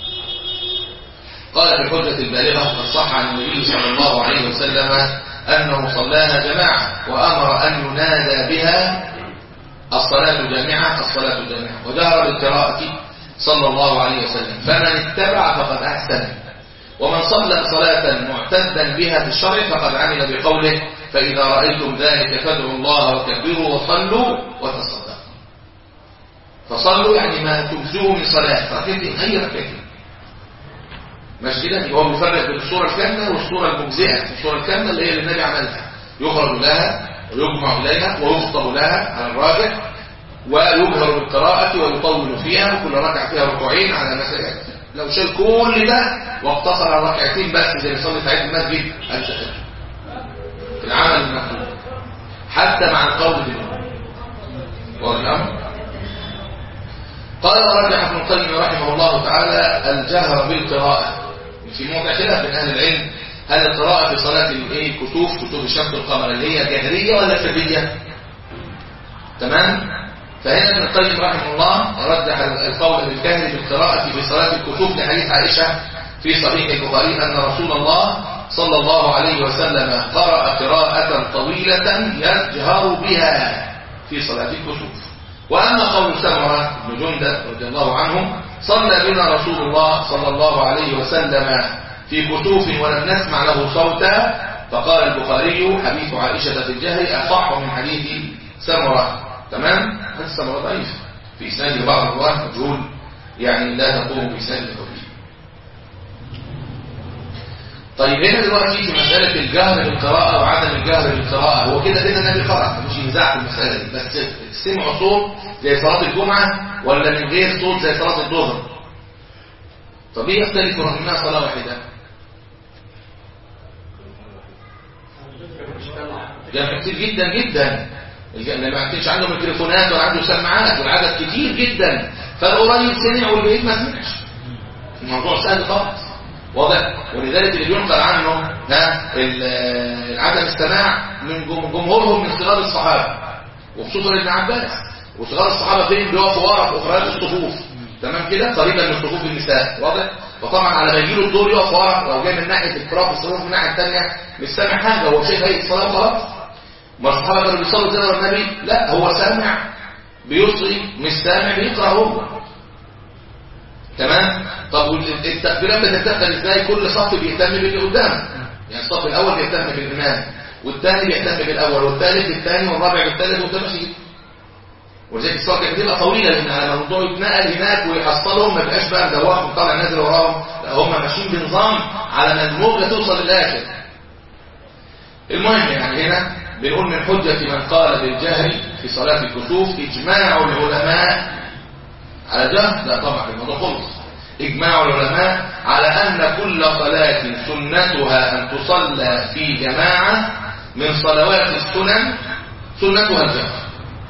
قال في الحجة البالغة قد صح عن النبي صلى الله عليه وسلم أنه صلاها جماعة وأمر أن ينادى بها الصلاة جامعة الصلاة جامعة وجهر بالقراءة صلى الله عليه وسلم فمن اتبع فقد أحسن ومن صلى صلاة معتدا بها في الشرع فقد عمل بقوله فإذا رأيتم ذلك فادعوا الله وكبروا وصلوا وتصدقوا فصلوا يعني ما تجزوه من صلاة ركعتين أي ركعتين ماشي كده يبقى هو بيفرق بين الصوره الكامله والصوره المجزئه الصوره الكامله اللي هي اللي النبي عملها يخرج لها ويجمع اليها ويخطب لها على الراجح ويجهر بالقراءه ويطول فيها وكل ركعه فيها ركوعين على مثلا لو شال كل ده واقتصر على ركعتين بس زي صلاه عيد المسجد اجزاء العمل المطلوب حتى مع القول بالنور واضح الامر قال ورجح ابن القيم رحمه الله تعالى الجهر بالقراءة في موضع خلاف من أهل العلم هل القراءة في صلاة الايه كسوف كسوف الشمس والقمر اللي هي جهرية ولا سرية تمام فهنا ابن القيم رحمه الله رجح القول بالجهر بالقراءة في صلاة الكسوف لحديث عائشة في صحيح البخاري أن رسول الله صلى الله عليه وسلم قرأ قراءة طويلة يجهر بها في صلاة الكسوف وأما قول سمرة بن جندة رضي الله عنه صلى بنا رسول الله صلى الله عليه وسلم في كسوف ولم نسمع له صوتا فقال البخاري حديث عائشة في الجهر أصح من حديث سمرة تمام؟ هذا سمرة ضعيف في إسناد بعض الرواه مجهول يعني لا تقوم بإسناد الحكم طيب هنا دلوقتي في مسألة الجهر بالقراءة وعدم الجهر بالقراءة هو كده كده النبي قرأ مش نزاع في المسألة دي بس سمعوا صوت زي صلاة الجمعة ولا من غير صوت زي صلاة الظهر طب ايه يختلف رغم انها صلاة واحدة جمع كتير جدا جدا اللي ما كانش عنده ميكروفونات ولا عنده سماعات والعدد كتير جدا فالقريب سمع والبعيد ما سمعش الموضوع سهل خالص واضح ولذلك اللي بينقل عنه ها ال- عدم السماع من جم- جمهورهم من صغار الصحابه وخصوصا ابن عباس وصغار الصحابه فين بيقفوا ورا في اخرى الصفوف تمام كده قريبا من صفوف النساء واضح وطبعا على ما يجيله الدور يقف ورا لو جاي من ناحيه الفراغ الصفوف من الناحيه الثانيه مش سامع حاجه هو شايف هيئه الصلاه خلاص ما الصحابه كانوا بيصلوا زي ما النبي لا هو سامع بيصغي مش سامع بيقرا هو تمام طب والتكبيرات بتتدخل ازاي كل صف بيهتم باللي قدامه يعني الصف الاول بيهتم بالامام والثاني بيهتم بالاول والثالث بالثاني والرابع بالثالث وانت ماشي كده ولذلك الصلاه كانت بتبقى طويله لان على الموضوع يتنقل هناك ويحصلهم ما بقاش بقى مدوخهم طالع نازل وراهم لا هم ماشيين بنظام على ما الموجه توصل للاخر المهم يعني هنا بنقول من حجه من قال بالجهر في صلاه الكسوف اجماع العلماء على جهل لا طبعا الموضوع خلص اجماع العلماء على ان كل صلاة سنتها ان تصلى في جماعة من صلوات السنن سنتها الجهر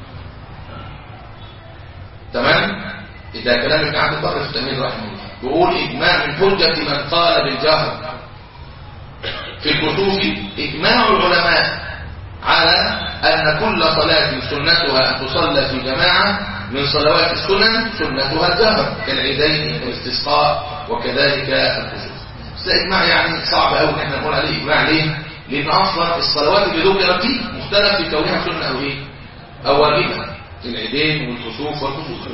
تمام اذا كلام ابن عبد البر في التمهيد رحمه الله يقول اجماع من حجة من قال بالجهر في الكسوف اجماع العلماء على ان كل صلاة سنتها ان تصلى في جماعة من صلوات السنن سنتها الجهر كالعيدين والاستسقاء وكذلك الكسوف بس اجماع يعني صعب قوي ان احنا نقول عليه اجماع ليه لان اصلا الصلوات اللي ذكرت دي مختلف في كونها سنه او ايه او واجبه العيدين والكسوف والكسوف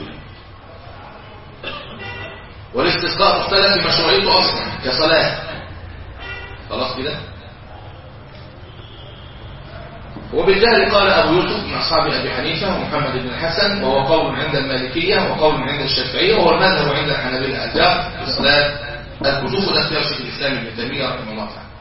والاستسقاء مختلف في مشروعيته اصلا كصلاه خلاص كده وبالجهل قال أبو يوسف من أصحاب أبي حنيفة ومحمد بن الحسن وهو قول عند المالكية وقول عند الشافعية وهو المذهب عند الحنابلة الجار في صلاة الكسوف وده اختيار شيخ الإسلام ابن تيمية رحمه الله تعالى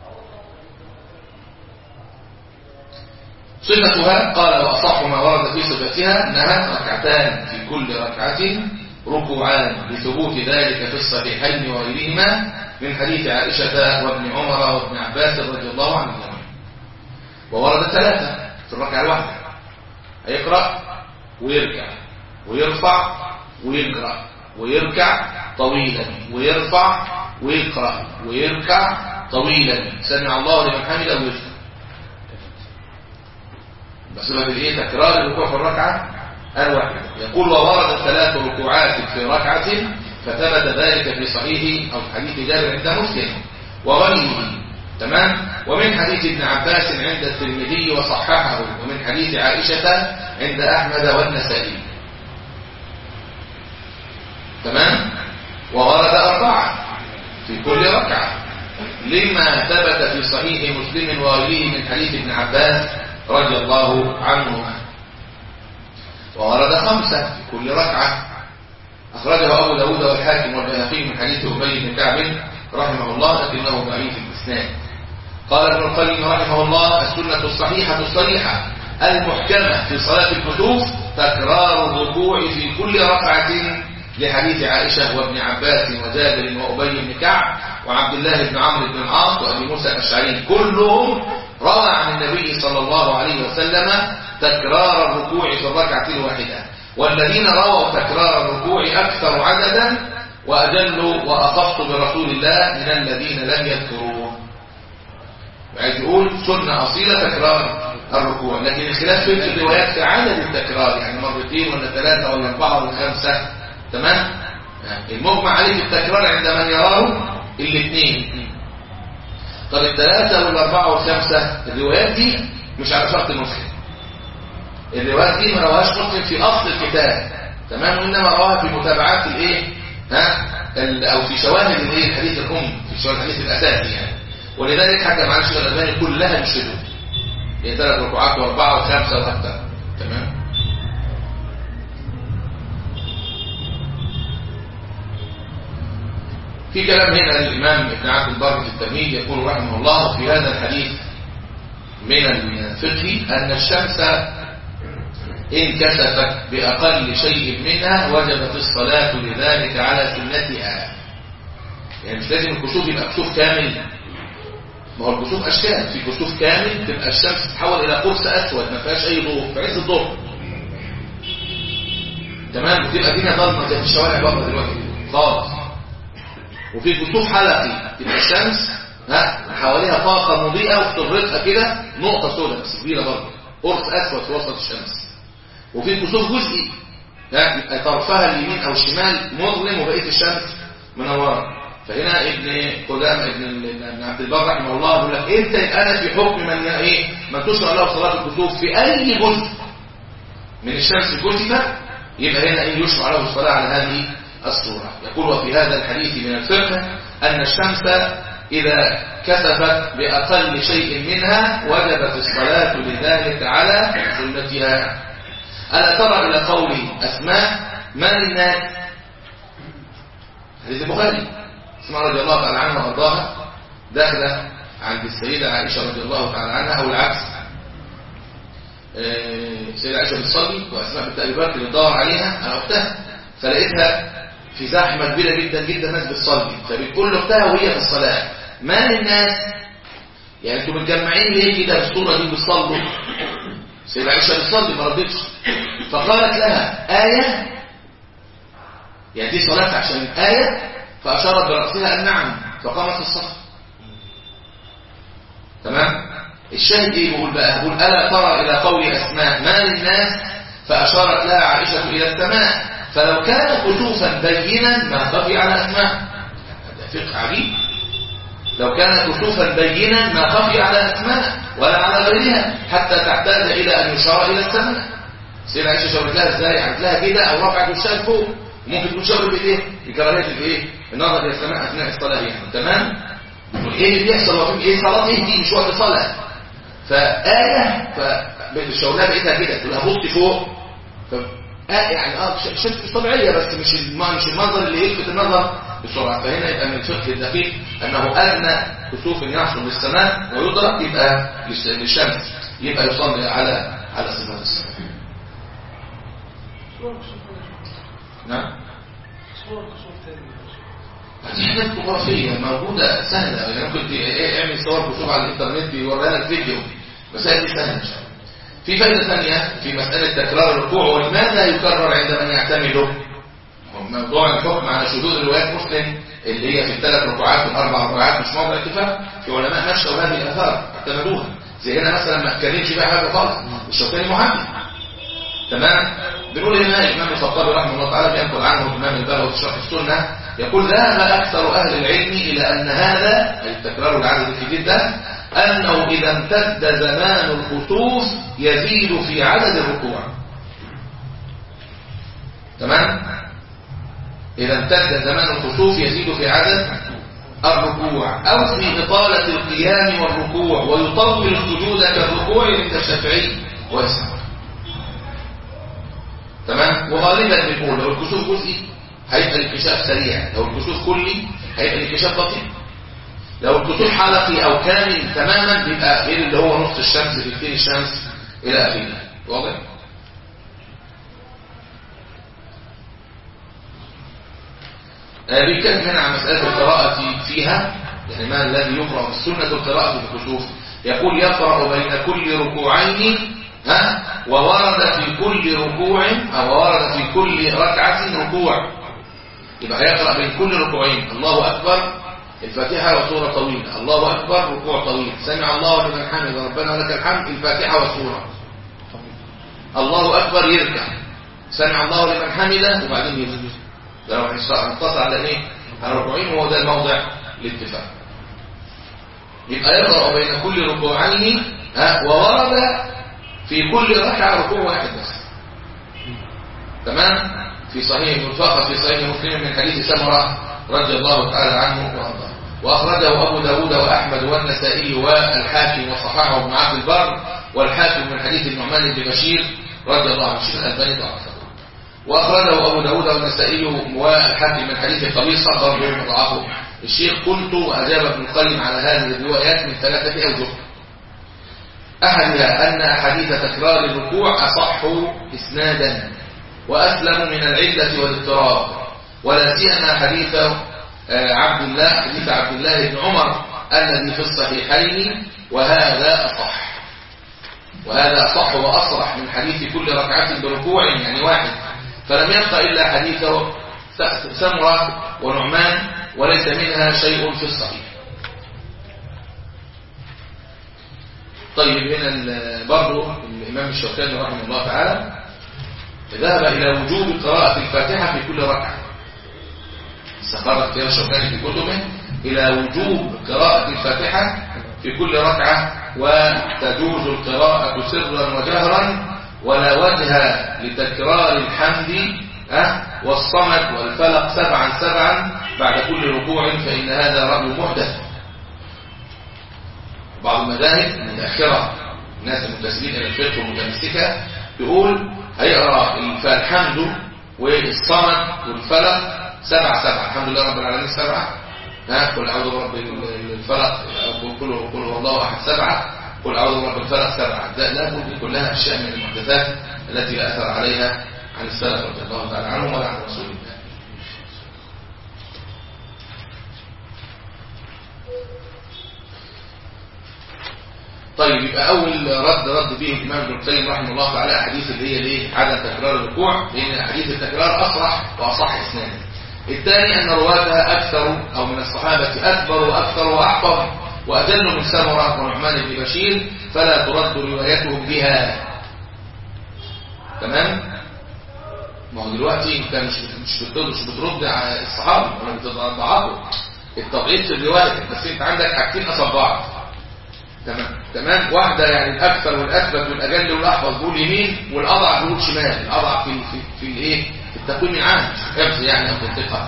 صفتها قال وأصح ما ورد في صفتها أنها ركعتان في كل ركعة ركوعان لثبوت ذلك في الصحيحين وغيرهما من حديث عائشة وابن عمر وابن عباس رضي الله عنهما وورد ثلاثة في الركعة الواحدة هيقرأ ويركع ويرفع ويقرأ ويركع طويلا ويرفع ويقرأ ويركع طويلا سمع الله لمن حمده ويرفع بس ما الايه تكرار الركوع في الركعة الواحدة يقول وورد ثلاث ركوعات في ركعة فثبت ذلك في صحيح أو حديث جابر عند مسلم وغيره تمام ومن حديث ابن عباس عند الترمذي وصححه ومن حديث عائشة عند أحمد والنسائي تمام وورد أربعة في كل ركعة لما ثبت في صحيح مسلم وغيره من حديث ابن عباس رضي الله عنهما وورد خمسة في كل ركعة أخرجه أبو داود والحاكم والبيهقي من حديث أبي بن كعب رحمه الله لكنه ضعيف الإسناد قال ابن القيم رحمه الله السنة الصحيحة الصريحة المحكمة في صلاة الكسوف تكرار الركوع في كل ركعة لحديث عائشة وابن عباس وجابر وأبي بن كعب وعبد الله بن عمرو بن العاص وأبي موسى الأشعري كلهم روى عن النبي صلى الله عليه وسلم تكرار الركوع في الركعة الواحدة والذين رووا تكرار الركوع أكثر عددا وأجلوا وأخص برسول الله من الذين لم يذكروه عايز يقول سنة أصيلة تكرار الركوع لكن الخلاف في الروايات في عدد التكرار يعني مرتين ولا ثلاثة ولا أربعة ولا خمسة تمام المجمع عليه في التكرار عند من يراه الاثنين طب الثلاثة والأربعة والخمسة الروايات دي مش على شرط مسلم الروايات دي ما رواهاش مسلم في أصل الكتاب تمام وإنما رواها في متابعات الإيه ها أو في شواهد الإيه الحديث الأم في شواهد الحديث الأساسي يعني ولذلك حكم على الشيخ الألباني كلها بالشذوذ هي ثلاث ركوعات وأربعة وخمسة وأكثر تمام في كلام هنا للإمام ابن عبد البر في التمهيد يقول رحمه الله في هذا الحديث من الفقه أن الشمس إن كسفت بأقل شيء منها وجبت الصلاة لذلك على سنتها يعني مش لازم الكسوف يبقى كسوف كامل ما هو الكسوف أشكال في كسوف كامل تبقى الشمس تتحول إلى قرص أسود ما فيهاش أي ضوء في عز الظهر تمام وتبقى الدنيا ضلمة زي في الشوارع بره دلوقتي خالص وفي كسوف حلقي تبقى الشمس ها حواليها طاقة مضيئة وفي طرتها كده نقطة سوداء بس كبيرة برضه قرص أسود في وسط الشمس وفي كسوف جزئي ها طرفها اليمين أو الشمال مظلم وبقية الشمس منورة فهنا ابن قدام ابن ابن عبد البر رحمه الله يقول لك انت انا في حكم من ايه من تشرع له صلاه الكسوف في اي جزء من الشمس كتفه يبقى هنا ايه يشرع له الصلاه على هذه الصوره يقول وفي هذا الحديث من الفقه ان الشمس اذا كسفت باقل شيء منها وجبت الصلاه لذلك على سنتها الا ترى الى قول اسماء ما للناس حديث البخاري اسماء رضي الله تعالى عنها وارضاها داخله عند السيده عائشه رضي الله تعالى عنها او العكس السيده عائشه بتصلي واسماء بنت ابي بكر بتدور عليها على اختها فلقيتها في زحمه كبيره جدا جدا ناس بتصلي فبتقول لاختها وهي في الصلاه ما للناس يعني انتوا متجمعين ليه كده بالصوره دي بتصلوا السيده عائشه بتصلي ما ردتش فقالت لها ايه يعني دي صلاه عشان ايه فأشارت برأسها أن نعم فقامت الصف تمام الشاهد ايه بيقول بقى بيقول ألا ترى إلى قول أسماء ما للناس فأشارت لها عائشة إلى السماء فلو كان كسوفا بينا ما خفي على أسماء هذا فقه عجيب لو كان كسوفا بينا ما خفي على أسماء ولا على غيرها حتى تحتاج إلى أن يشار إلى السماء سيدنا عائشة شاورت لها ازاي عملت لها كده أو رفعت وشها فوق ممكن تكون شاور بالايه بكراهيه الايه النظر الى السماء اثناء الصلاه يعني تمام ايه اللي بيحصل وفي ايه صلاه ايه دي مش وقت صلاه فآية فالشغلانة بقيتها كده تقول لها بصي فوق ف آه يعني اه ش- شمس مش طبيعية بس مش الم- مش المنظر اللي يلفت النظر بسرعة فهنا يبقى من الفقه الدقيق أنه أدنى كسوف يحصل للسماء ويدرك يبقى للش- للشمس يبقى يصلي على على صفات السماء نعم هذه حاجات جغرافية موجودة سهلة يعني ممكن ت- إيه، اعمل صور كسوف على الإنترنت يوريها لك فيديو مسائل دي سهلة إن شاء الله في فائدة ثانية في مسألة تكرار الركوع ولماذا يكرر عند من يعتمده موضوع الحكم على شذوذ روايات مسلم اللي هي في الثلاث ركوعات والاربع ركوعات مش موضع اتفاق في علماء نشروا هذه الاثار اعتمدوها زي هنا مثلا ما اتكلمش بقى حاجه خالص الشوكاني محمد تمام بنقول هنا الامام الخطابي رحمه الله تعالى بينقل عنه الامام البغوي في شرح السنه يقول ذهب اكثر اهل العلم الى ان هذا أي التكرار العدد الكبير ده انه اذا امتد زمان الخسوف يزيد في عدد الركوع تمام إذا امتد زمان الخسوف يزيد في عدد الركوع أو في إطالة القيام والركوع ويطول السجود كالركوع عند الشافعي ويسعى تمام وغالبا بنقول لو الكسوف جزئي هيبقى الانكشاف سريع لو الكسوف كلي هيبقى الانكشاف بطيء لو الكسوف حلقي أو كامل تماما بيبقى غير اللي هو نصف الشمس بيكتين الشمس إلى آخره واضح؟ آه، بيتكلم هنا عن مسألة القراءة فيها يعني ما الذي يقرأ في السنة القراءة في الكسوف يقول يقرأ بين كل ركوعين ها وورد في كل ركوع أو ورد في كل ركعة ركوع يبقى هيقرأ بين كل ركوعين الله أكبر الفاتحة وسورة طويلة الله أكبر ركوع طويل سمع الله لمن حمد ربنا ولك الحمد الفاتحة وسورة الله أكبر يركع سمع الله لمن حمده وبعدين يسجد ده لو هنقتصر على ايه على ركوعين وهو ده الموضع الاتفاق يبقى يقرأ بين كل ركوعين ها وورد في كل ركعة ركوع واحد بس تمام في صحيح المنفقة في صحيح مسلم من حديث سمرة رضي الله تعالى عنه وارضاه وأخرجه أبو داود وأحمد والنسائي والحاكم وصححه ابن عبد البر والحاكم من حديث النعمان بن بشير رضي الله عنه الشيخ الألباني ضعفه وأخرجه أبو داود والنسائي والحاكم من حديث قبيصة برضه مضاعفه الشيخ قلت وأجاب ابن القيم على هذه الروايات من ثلاثة أوجه أحدها أن أحاديث تكرار الركوع أصح إسنادا وأسلم من العلة والاضطراب ولا سيما حديث آه، عبد الله حديث عبد الله بن عمر الذي في الصحيحين وهذا أصح وهذا أصح وأصرح من حديث كل ركعة بركوع يعني واحد فلم يبق إلا حديث س- سمرة ونعمان وليس منها شيء في الصحيح طيب هنا ال- برضو الإمام الشوكاني رحمه الله تعالى ذهب إلى وجوب قراءة الفاتحة في كل ركعة استقر اختيار الشوكاني في كتبه إلى وجوب قراءة الفاتحة في كل ركعة وتجوز القراءة سرا وجهرا ولا وجه لتكرار الحمد أه؟ والصمد والفلق سبعا سبعا بعد كل ركوع فإن هذا رأي محدث بعض المذاهب المتأخرة الناس المنتسبين إلى الفقه والمتمسكة يقول هيقرأ الحمد والصمد والفلق سبعة سبعة الحمد لله رب العالمين سبعة ها قل أعوذ برب الفلق قل قل قل هو الله أحد سبعة قل أعوذ برب الفلق سبعة ده لابد كلها أشياء من المحدثات التي لا أثر عليها عن السلف رضي الله تعالى عنهم ولا عن رسول الله طيب يبقى اول رد رد به الامام ابن القيم رحمه الله تعالى احاديث اللي هي ليه عدم تكرار الركوع لان احاديث التكرار اصرح واصح اسنادا الثاني ان رواتها اكثر او من الصحابه اكبر واكثر واحفظ واجل من سمره ونعمان بن بشير فلا ترد روايتهم بها تمام ما هو دلوقتي انت مش مش بترد مش بترد على الصحابه ولا بتضعفهم التضعيف في الروايه بس انت عندك حاجتين قصاد بعض تمام تمام واحدة يعني الأكثر والأثبت والأجل والأحفظ دول يمين والأضعف دول شمال الأضعف في في في الإيه في التقويم العام حفظ يعني أو تنطيقها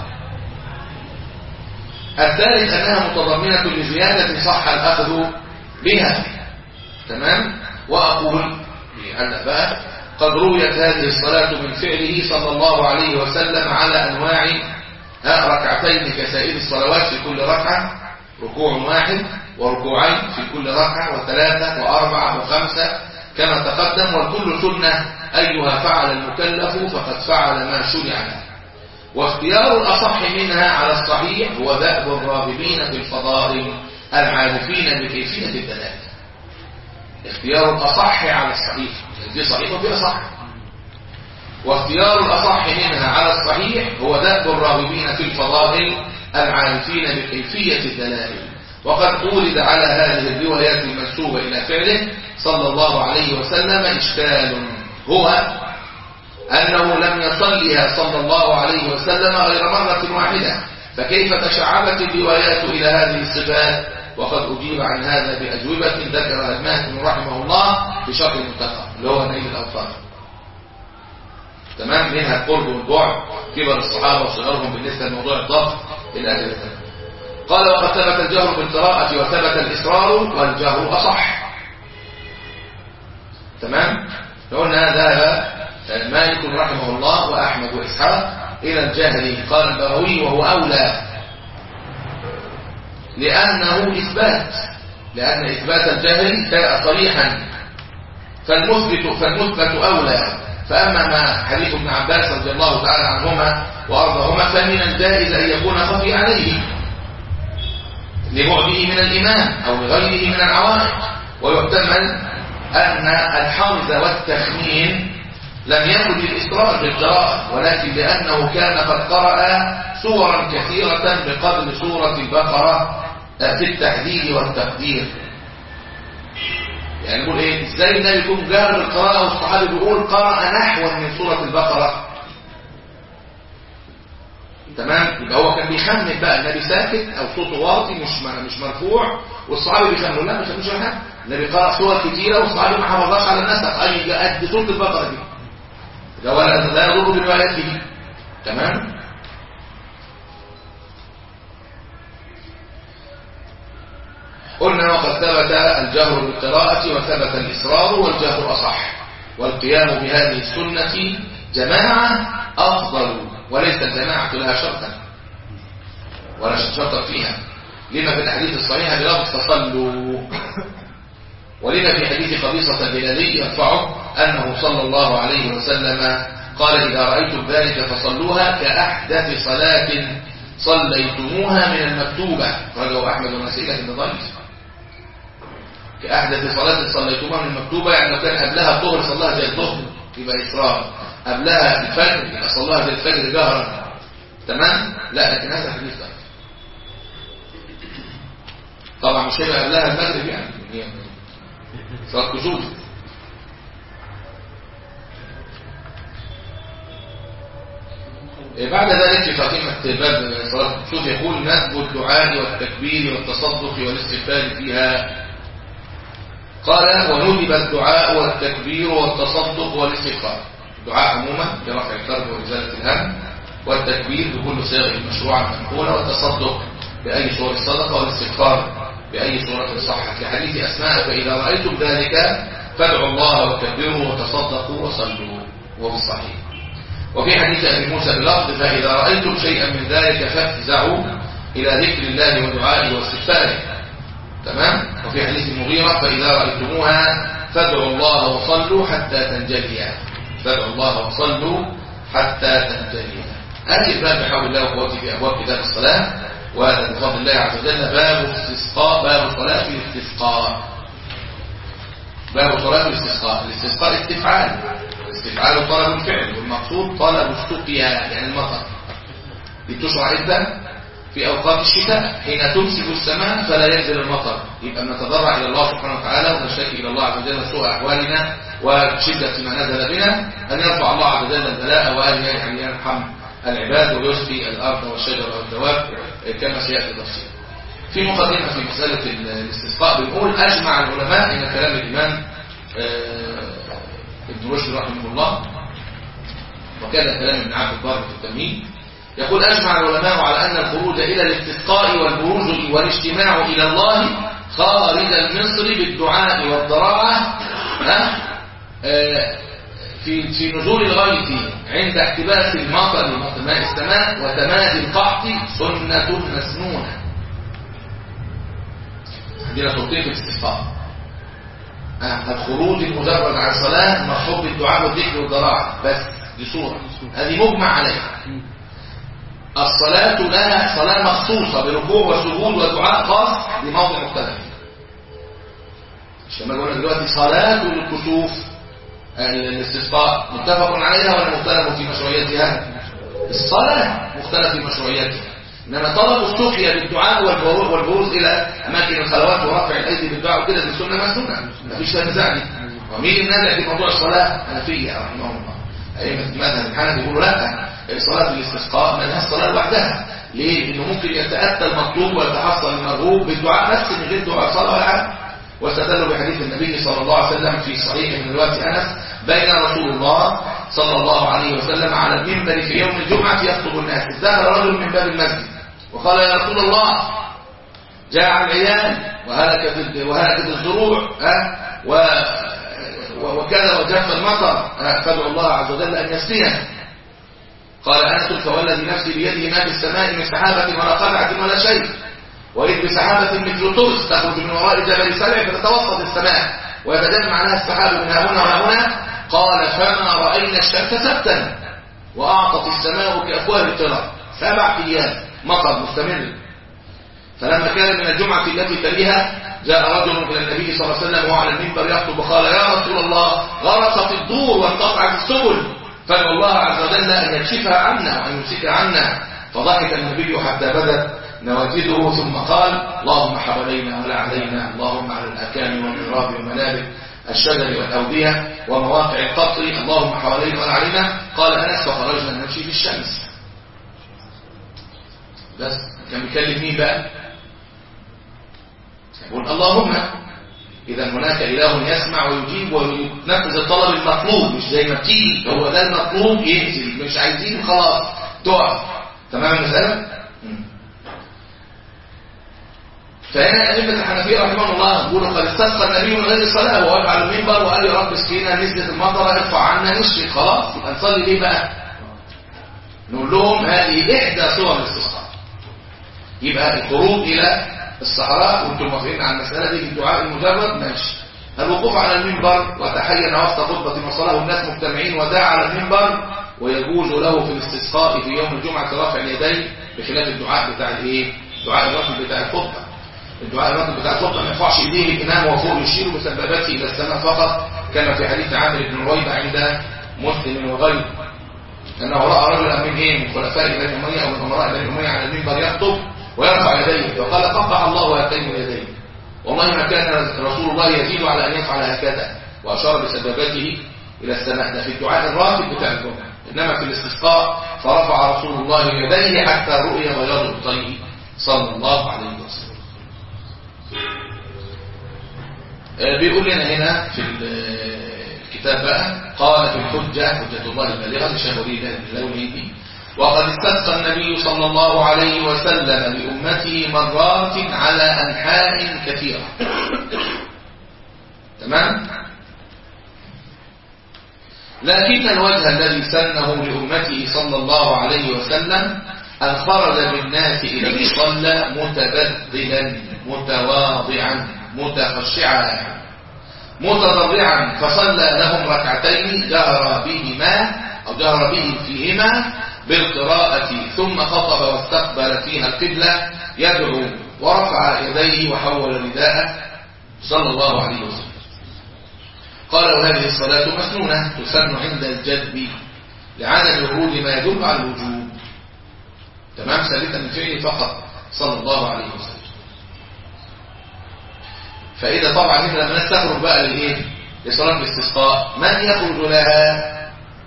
الثالث أنها متضمنة لزيادة صح الأخذ بها تمام وأقول هلا بقى قد رويت هذه الصلاة من فعله صلى الله عليه وسلم على أنواع ها، ركعتين كسائر الصلوات في كل ركعة ركوع واحد وركوعين في كل ركعة وثلاثة وأربعة وخمسة كما تقدم والكل سنة أيها فعل المكلف فقد فعل ما شرع له واختيار الأصح منها على الصحيح هو دأب الراغبين في الفضائل العارفين بكيفية الدلالة اختيار الأصح على الصحيح دي صحيح وفي أصح واختيار الأصح منها على الصحيح هو دأب الراغبين في الفضائل العارفين بكيفية الدلائل وقد أورد على هذه الروايات المنسوبة إلى فعله صلى الله عليه وسلم إشكال هو أنه لم يصلها صلى الله عليه وسلم غير مرة واحدة فكيف تشعبت الروايات إلى هذه الصفات وقد أجيب عن هذا بأجوبة ذكرها الماهن رحمه الله في شرح المنتقى اللي هو نيل الأوطار تمام منها القرب والبعد كبر الصحابة وصغرهم بالنسبة لموضوع الضغط إلى أجل ذلك قال وقد ثبت الجهر بالقراءة وثبت الإصرار والجهر أصح تمام قلنا ذهب مالك رحمه الله وأحمد وإسحاق إلى الجهل قال البغوي وهو أولى لأنه إثبات لأن إثبات الجهل جاء صريحا فالمثبت فالمثبت أولى فأما ما حديث ابن عباس رضي الله تعالى عنهما وأرضاهما فمن الجائز أن يكون خفي عليه لبعده من الإمام أو لغيره من العوائق ويحتمل أن الحرز والتخمين لم يكن للإصرار بالقراءة ولكن لأنه كان قد قرأ سورا كثيرة بقدر سورة البقرة في التحديد والتقدير يعني نقول ايه ازاي النبي يكون جار بالقراءة والصحابي بيقول قرأ نحوا من سورة البقرة تمام يبقى هو كان بيخمن بقى النبي ساكت او صوته واطي مش مش مرفوع والصحابي بيخمنوا لا مش مش حاجه النبي قرأ سور كتيره والصحابي ما حفظهاش على النسق اي قد سوره البقره دي ده ولا لا يضر بروايته تمام قلنا وقد ثبت الجهر بالقراءة وثبت الإصرار والجهر أصح والقيام بهذه السنة جماعة أفضل وليس الجماعة لها شرطا ولا شرطا فيها لما في الحديث الصحيح بلفظ تصلوا ولما في حديث قبيصة الهلالي يرفعه أنه صلى الله عليه وسلم قال إذا رأيتم ذلك فصلوها كأحدث صلاة صليتموها من المكتوبة رجوا أحمد ونسيلة بن ضيف كأحدث صلاة صليتموها من المكتوبة يعني لو كان قبلها الظهر صلاها زي الظهر يبقى إسراء قبلها الفجر يبقى صلاها زي الفجر جهرا تمام لا لكن هذا حديث ضعيف طبعا مش هيبقى قبلها المغرب يعني هي صلاة كسوف بعد ذلك في خاتمة باب صلاة الكسوف يقول ندب الدعاء والتكبير والتصدق والاستغفار فيها قال وندب الدعاء والتكبير والتصدق والاستغفار الدعاء عموما برفع الكرب وإزالة الهم والتكبير بكل صيغ المشروعة المنقولة والتصدق بأي صورة الصدقة والاستغفار بأي صورة صحت لحديث أسماء فإذا رأيتم ذلك فادعوا الله وكبروا وتصدقوا وصلوا وبالصحيح وفي حديث أبي موسى بلفظ فإذا رأيتم شيئا من ذلك فافزعوا إلى ذكر الله ودعائه واستغفاره تمام وفي حديث المغيرة فإذا رأيتموها فادعوا الله وصلوا حتى تنجليا فادعوا الله وصلوا حتى تنجليا هذه الباب بحول الله وقوته في أبواب كتاب الصلاة وهذا بفضل الله عز وجل باب استسقاء باب صلاة الاستسقاء باب صلاة الاستسقاء الاستسقاء استفعال استفعال طلب الفعل والمقصود طلب السقيا يعني المطر لتشرع عدة في أوقات الشتاء حين تمسك السماء فلا ينزل المطر يبقى نتضرع إلى الله سبحانه وتعالى ونشتكي إلى الله عز وجل سوء أحوالنا وشدة ما نزل بنا أن يرفع الله عز وجل البلاء وأن يعني يرحم العباد ويسقي الأرض والشجر والدواب كما سيأتي تفصيل في مقدمة في مسألة الاستسقاء بنقول أجمع العلماء إن كلام الإمام ابن رشد رحمه الله وكذا كلام ابن عبد البر في التمهيد يقول أجمع العلماء على أن الخروج إلى الاستسقاء والبروز والاجتماع إلى الله خارج المصر بالدعاء والضراعة ها؟ آه، في في نزول الغيث عند احتباس المطر ماء السماء وتمادي القحط سنة مسنونة عندنا صورتين في الاستسقاء آه، الخروج المجرد عن الصلاة مرحوب بالدعاء والذكر والضراعة بس دي صورة هذه مجمع عليها الصلاة لها صلاة مخصوصة بركوع وسجود ودعاء خاص لموضع مختلف مش لما قلنا دلوقتي صلاة الكسوف الاستسقاء متفق عليها ولا مختلف في مشروعيتها الصلاة مختلف في مشروعيتها انما طلب السقيا بالدعاء والبروز والبروز الى اماكن الخلوات ورفع الايدي بالدعاء وكده دي سنه مسنونه مفيش فيها نزاع دي ومين النازع في موضوع الصلاه حنفيه رحمهم الله ائمه المذهب الحنفي يقولوا لا صلاه الاستسقاء مالها الصلاه لوحدها ليه؟ لانه ممكن يتاتى المطلوب ويتحصل المرغوب بالدعاء بس من غير دعاء صلاه ولا حاجه واستدلوا بحديث النبي صلى الله عليه وسلم في صحيح من روايه انس بين رسول الله صلى الله عليه وسلم على المنبر في يوم الجمعه يخطب الناس دخل رجل من باب المسجد وقال يا رسول الله جاء العيال وهلكت وهلكت الزروع ها و وكذا وجف المطر فادعوا الله عز وجل ان يسقينا قال انس فوالذي نفسي بيده ما في السماء من سحابه ولا قلعه ولا شيء وإذ بسحابة مثل طرس تخرج من وراء جبل سبع فتتوسط السماء ويتجمع لها السحاب من ها هنا وها هنا قال فما رأينا الشمس سبتا وأعطت السماء كأفواه الطرى سبع أيام مطر مستمر فلما كان من الجمعة التي تليها جاء رجل إلى النبي صلى الله عليه وسلم وهو على المنبر يخطب قال يا رسول الله غرقت الدور وانقطعت السبل فادعو الله عز وجل أن يكشفها عنا وأن يمسكها عنا فضحك النبي حتى بدت نوافذه ثم قال اللهم حوالينا ولا علينا اللهم على الأكام والمراب ومنابت الشجر والأودية ومواقع القطر اللهم حوالينا ولا علينا قال أنس فخرجنا نمشي في الشمس بس كان بيكلم مين بقى يقول اللهم إذا هناك إله يسمع ويجيب وينفذ الطلب المطلوب مش زي ما بتيجي هو ده المطلوب ينزل مش عايزين خلاص تقف تمام المسألة؟ فهنا أئمة الحنفية رحمه الله يقولوا قد استسقى النبي من غير الصلاة وهو على المنبر وقال يا رب اسقينا نزلت المطر ارفع عنا نشفي خلاص يبقى نصلي ليه بقى؟ نقول لهم هذه إحدى صور الاستسقاء يبقى الخروج إلى الصحراء وانتم موافقين على المسألة دي في الدعاء المجرد ماشي الوقوف على المنبر وتحين وسط خطبة وصلاه الناس مجتمعين ودعا على المنبر ويجوز له في الاستسقاء في يوم الجمعة رفع اليدين بخلاف الدعاء بتاع الايه؟ دعاء الرفع بتاع الخطبة الدعاء الرفع بتاع الخطبة ما يرفعش ايديه الامام وفوق يشير بسبابته الى السماء فقط كما في حديث عامر بن رويبة عند مسلم وغيره انه راى رجلا من ايه من خلفاء بني اميه او من امراء بني اميه على المنبر يخطب ويرفع يديه وقال قطع الله هاتين اليدين والله ما كان رسول الله يزيد على ان يفعل هكذا واشار بسبابته الى السماء ده في الدعاء الراتب بتاع الجمعه انما في الاستسقاء فرفع رسول الله يديه حتى رؤي بياض الطيب صلى الله عليه وسلم بيقول لنا هنا في الكتاب بقى قال في الحجة حجة الله البالغة لشهوري اللوليدي وقد استسقى النبي صلى الله عليه وسلم لأمته مرات على أنحاء كثيرة تمام لكن الوجه الذي سنه لأمته صلى الله عليه وسلم أن خرج بالناس إلى المصلى متبذلا متواضعا متخشعا متضرعا فصلى لهم ركعتين جهر بهما أو جهر به فيهما بالقراءة ثم خطب واستقبل فيها القبلة يدعو ورفع يديه وحول رداءه صلى الله عليه وسلم قال وهذه الصلاة مسنونة تسن عند الجدب لعدم ورود ما يدل على الوجوب تمام ثالثا من فعله فقط صلى الله عليه وسلم فإذا طبعا مثل لما الناس تخرج بقى للإيه؟ لصلاة الاستسقاء من يخرج لها؟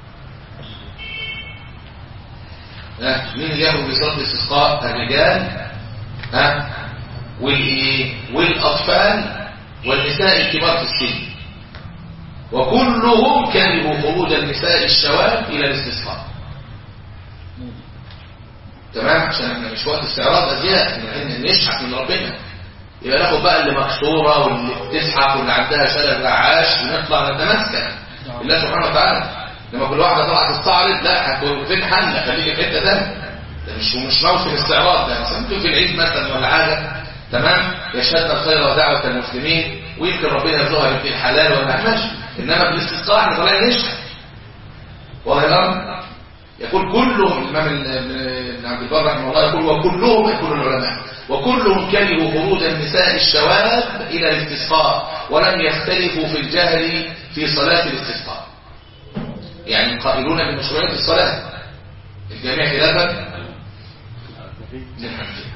ها مين اللي يخرج لصلاة الاستسقاء؟ الرجال ها والإيه؟ والأطفال والنساء الكبار في السن وكلهم كرهوا خروج النساء الشواب إلى الاستسقاء تمام عشان احنا مش وقت استعراض أزياء احنا نشحت من ربنا يبقى ناخد بقى اللي مكسوره واللي بتزحف واللي عندها شلل رعاش ونطلع نتمسكن بالله سبحانه وتعالى لما كل واحده طلعت تستعرض لا هتكون فين حل خليك في حته ثانيه ده مش مش موسم استعراض ده مثلا في العيد مثلا ولا حاجه تمام يشهدنا الخير ودعوه المسلمين ويمكن ربنا يرزقها بنت الحلال ولا ماشي انما بالاستسقاء احنا طالعين نشهد والله الامر يقول كلهم الامام ابن عبد البر رحمه الله يقول وكلهم يقول العلماء وكلهم كرهوا خروج النساء الشواب الى الاستسقاء ولم يختلفوا في الجهل في صلاه الاستسقاء يعني قائلون بمشروعيه الصلاه الجميع خلافا للحنفيه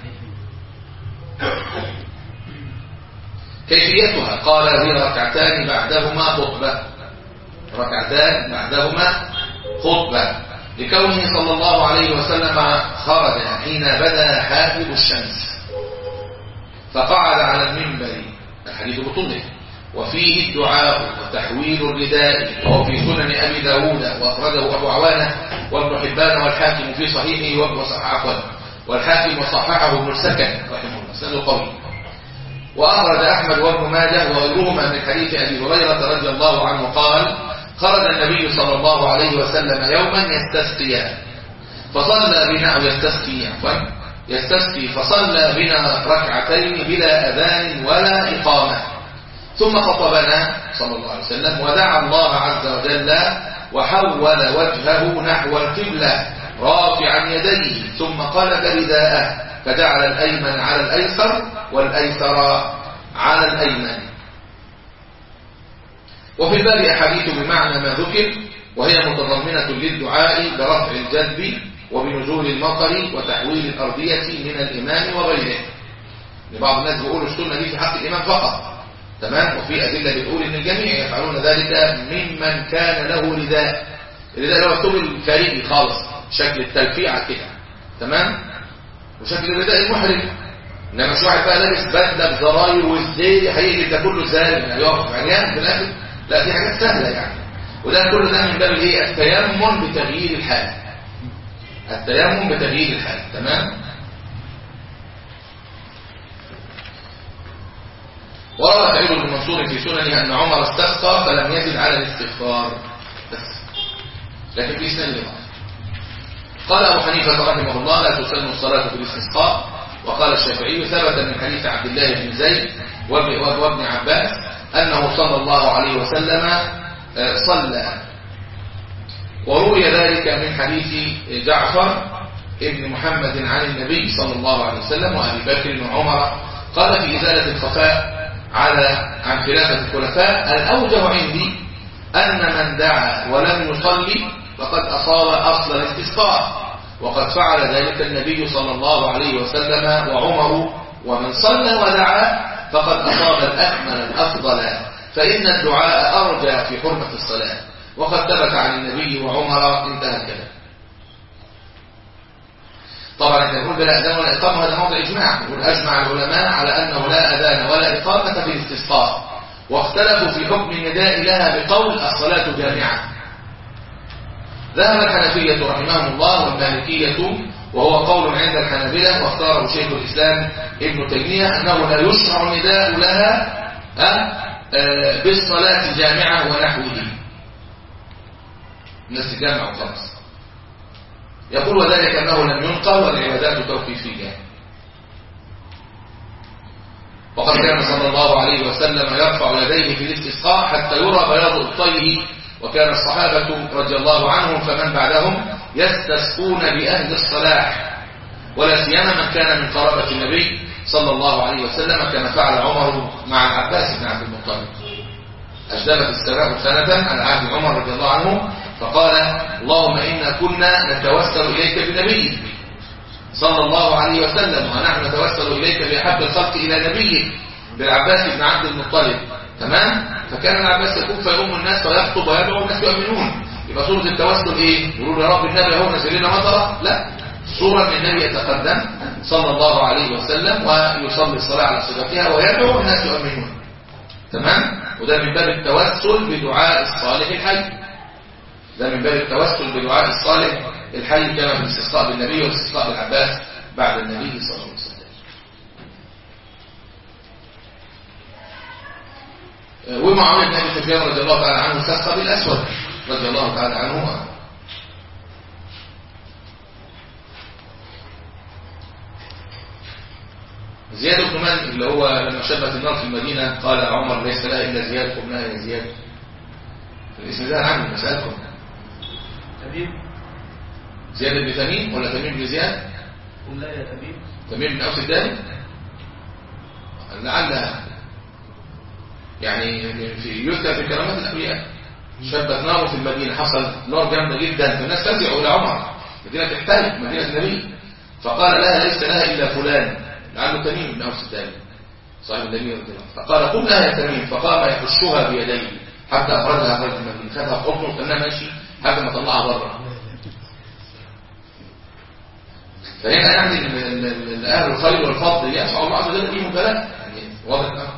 كيفيتها قال هي ركعتان بعدهما خطبة ركعتان بعدهما خطبة لكونه صلى الله عليه وسلم خرج حين بدا حافظ الشمس فقعد على المنبر الحديث بطوله وفيه الدعاء وتحويل الرداء وفي سنن أبي داود وأخرجه أبو عوانة وابن حبان والحاكم في صحيحه وابن صححه والحاكم وصححه ابن السكن رحمه الله سنده قوي وأخرج أحمد وابن ماجه وغيرهما من حديث أبي هريرة رضي الله عنه قال خرج النبي صلى الله عليه وسلم يوما يستسقيان فصلى بنا أو يستسقي عفوا يستسقي فصلى بنا ركعتين بلا أذان ولا إقامة ثم خطبنا صلى الله عليه وسلم ودعا الله عز وجل وحول وجهه نحو القبلة رافعا يديه ثم قلب رداءه فجعل الأيمن على الأيسر والأيسر على الأيمن وفي الباب أحاديث بمعنى ما ذكر وهي متضمنة للدعاء برفع الجذب وبنزول المطر وتحويل الأرضية من الإمام وغيره لبعض الناس بيقولوا السنة دي في حق الإمام فقط تمام وفي أدلة بتقول إن الجميع يفعلون ذلك ممن كان له رداء الرداء اللي هو الثوب الخارجي خالص شكل التلفيعة كده تمام وشكل الرداء المحرم انما مش واحد بقى لابس بدله بزراير وازاي هيجي ده كله زال يعني يقف عريان في الاخر لا دي حاجات سهله يعني وده كله ده من باب الايه التيمم بتغيير الحال التيمم بتغيير الحال تمام وروى سعيد بن منصور في سننه ان عمر استسقى فلم يزد على الاستغفار بس لكن في سنن ضعف قال ابو حنيفه رحمه الله لا تسن الصلاه في الاستسقاء وقال الشافعي ثبت من حديث عبد الله بن زيد وابن وابن عباس انه صلى الله عليه وسلم صلى وروي ذلك من حديث جعفر ابن محمد عن النبي صلى الله عليه وسلم وابي بكر وعمر قال في ازاله الخفاء على عن خلافه الخلفاء الاوجه عندي ان من دعا ولم يصلي فقد اصاب اصل الاستسقاء وقد فعل ذلك النبي صلى الله عليه وسلم وعمر ومن صلى ودعا فقد أصاب الأكمل الأفضل فإن الدعاء أرجى في حرمة الصلاة وقد ثبت عن النبي وعمر انتهى الكلام طبعا احنا نقول بلا أذان ولا إقامة هذا موضع إجماع نقول أجمع العلماء على أنه لا أذان ولا إقامة في الاستسقاء واختلفوا في حكم النداء لها بقول الصلاة جامعة ذهب الحنفية رحمهم الله والمالكية وهو قول عند الحنابلة واختاره شيخ الإسلام ابن تيمية أنه لا يشرع النداء لها أه بالصلاة الجامعة ونحوه الناس تجمع وخلاص يقول وذلك أنه لم ينقل والعبادات توقيفية وقد كان صلى الله عليه وسلم يرفع يديه في الاستسقاء حتى يرى بياض الطيه وكان الصحابة رضي الله عنهم فمن بعدهم يستسقون بأهل الصلاح ولا سيما من كان من قرابة النبي صلى الله عليه وسلم كما فعل عمر مع العباس بن عبد المطلب أجدبت السماء سنة على عهد عمر رضي الله عنه فقال اللهم إنا كنا نتوسل إليك بنبيك صلى الله عليه وسلم ونحن نتوسل إليك بأحب الخلق إلى نبيك بالعباس بن عبد المطلب تمام فكان العباس يقوم فيقوم الناس ويخطب ويدعو والناس يؤمنون يبقى صورة التوسل ايه يقولوا يا رب النبي هو نزل لنا مطره لا صورة من النبي يتقدم صلى الله عليه وسلم ويصلي الصلاة على صفتها ويدعو والناس يؤمنون تمام وده من باب التوسل بدعاء الصالح الحي ده من باب التوسل بدعاء الصالح الحي كما في الاستسقاء بالنبي والاستسقاء بالعباس بعد النبي صلى الله عليه وسلم ومعاوية بن أبي سفيان رضي الله تعالى عنه سخى بالأسود رضي الله تعالى عنه زياد بن من اللي هو لما شبت النار في المدينة قال عمر ليس لها إلا زياد قمنا يا زياد الاسم ده عني مسألكم تميم زياد بن تميم ولا تميم بن زياد قل لا يا تميم تميم بن أوس الداني لعل يعني في يذكر في كرامات الأنبياء شبت نار في المدينة حصل نار جامدة جدا فالناس فزعوا إلى عمر مدينة تحترق مدينة النبي فقال لها ليس لها إلا فلان لعله تميم بن أوس الداني صاحب النبي رضي الله فقال قم لها يا تميم فقام يحشها بيديه حتى أخرجها خارج المدينة خدها في حضنه وكانها ماشي حتى ما طلعها بره فهنا يعني ال- ال- ال- أهل الخير والفضل يسعى الله عز وجل فيهم بلاء يعني واضح الأمر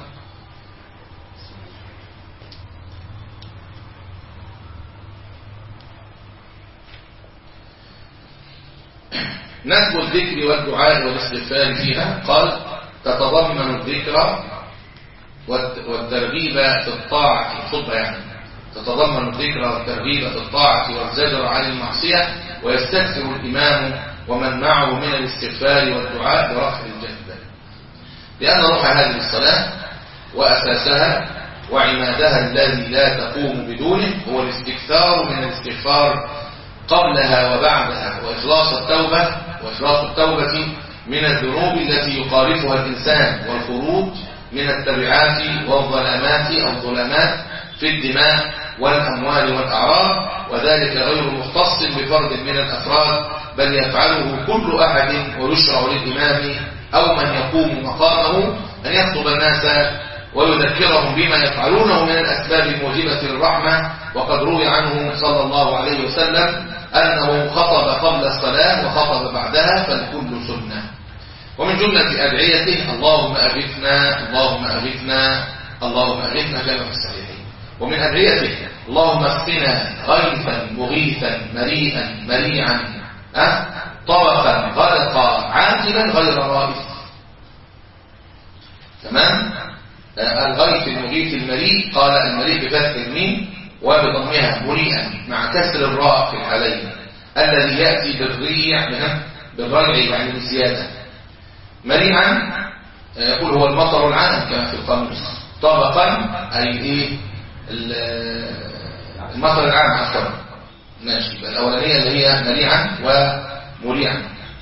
نسب الذكر والدعاء والاستغفار فيها قال تتضمن الذكر والت- والترغيب في الطاعة الخطبة يعني تتضمن الذكر والترغيب في الطاعة والزجر عن المعصية ويستكثر الإمام ومن معه من الاستغفار والدعاء برفع الجهد لأن روح هذه الصلاة وأساسها وعمادها الذي لا تقوم بدونه هو الاستكثار من الاستغفار قبلها وبعدها وإخلاص التوبة وإخلاص التوبة من الذنوب التي يخالفها الإنسان والخروج من التبعات والظلامات أو الظلامات في الدماء والأموال والأعراض وذلك غير مختص بفرد من الأفراد بل يفعله كل أحد ويشرع للإمام أو من يقوم مقامه أن يخطب الناس ويذكرهم بما يفعلونه من الأسباب الموجبة للرحمة وقد روي عنه صلى الله عليه وسلم أنه خطب قبل الصلاة وخطب بعدها فالكل سنة ومن جملة أدعيته اللهم أغثنا اللهم أغثنا اللهم أغثنا كما في الصحيحين ومن أدعيته اللهم اسقنا غيثا مغيثا مريئا مريعا أه؟ طبقا غرقا عاجلا غير رائف تمام آه، الغيث المغيث المريء قال المريء بفتح الميم وبضمها مريئا مع كسر الراء في الحالين الذي يأتي بالريع منه بالرجع يعني بالزيادة مريعا آه، يقول هو المطر العام كما في القاموس طبقا أي إيه ال- المطر العام عفوا ماشي يبقى الأولانية اللي هي مريعا ومريعا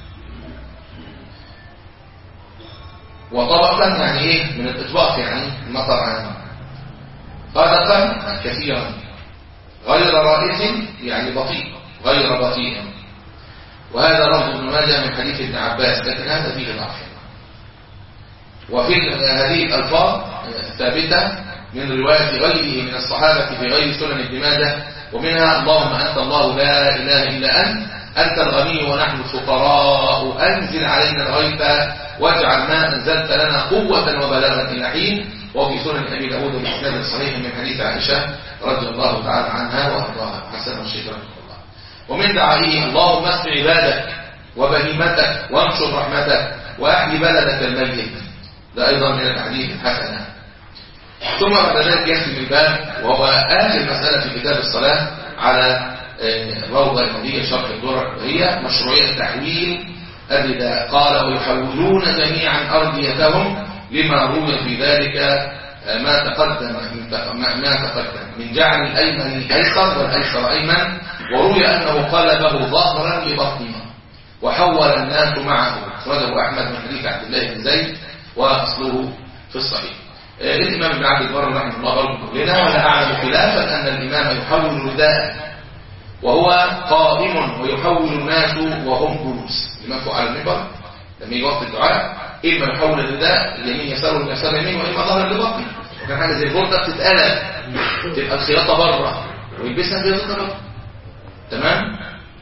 وطبقا يعني ايه من الاطباق يعني المطر عام غدقا كثيرا غير رائح يعني بطيء غير بطيء وهذا لفظ ابن ماجه من حديث ابن عباس لكن هذا فيه ضعف وفي هذه الألفاظ ثابتة من رواية غيره من الصحابة في غير سنن ابن ماجه ومنها اللهم أنت الله لا إله إلا أنت أنت الغني ونحن الفقراء أنزل علينا الغيث واجعل ما أنزلت لنا قوة وبلاغا إلى حين وفي سنن أبي داود بإسناد صحيح من حديث عائشة رضي الله تعالى عنها وأرضاها حسن الشيخ رحمه الله ومن دعائه اللهم اسق عبادك وبهيمتك وانشر رحمتك وأحيي بلدك الميت ده أيضا من الأحاديث الحسنة ثم بعد ذلك يختم الباب وهو آخر مسألة في كتاب الصلاة على آه، الروضة المدية شرح الدرر وهي مشروعية تحويل الرداء قال ويحولون جميعا أرضيتهم لما روي في ذلك آه، ما تقدم من تق- ما ما تقدم من جعل الأيمن أيسر والأيسر أيمن وروي أنه قلبه ظهرا لبطنه وحول الناس معه أخرجه أحمد من حديث عبد الله بن زيد وأصله في الصحيح آه، الإمام ابن عبد البر رحمه الله برضه لنا ولا أعلم خلافا أن الإمام يحول رداء وهو قائم ويحول الناس وهم جلوس الإمام فوق على المنبر لما يجي وقت الدعاء إما يحول الرداء اليمين يسار واليسار يمين وإما ظهر لبطنه وكان حاجة زي البردة بتتقلب تبقى الخياطة بره ويلبسها خياطة بره تمام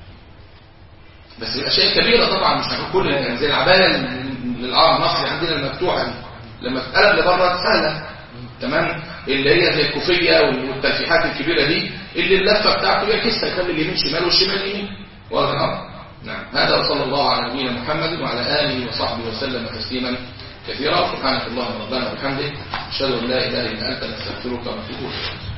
بس الاشياء كبيره طبعا مش هنقول كل يعني زي العبايه للعرب المصري عندنا المفتوحه دي لما تتقلب لبره سهله تمام اللي هي زي الكوفيه والتلفيحات الكبيره دي اللي اللفه بتاعته هي كسه يخلي اليمين شمال والشمال يمين واضح الامر نعم هذا وصلى الله على نبينا محمد وعلى اله وصحبه وسلم تسليما كثيرة سبحانك اللهم ربنا وبحمدك أشهد أن لا إله إلا أنت نستغفرك ونتوب إليك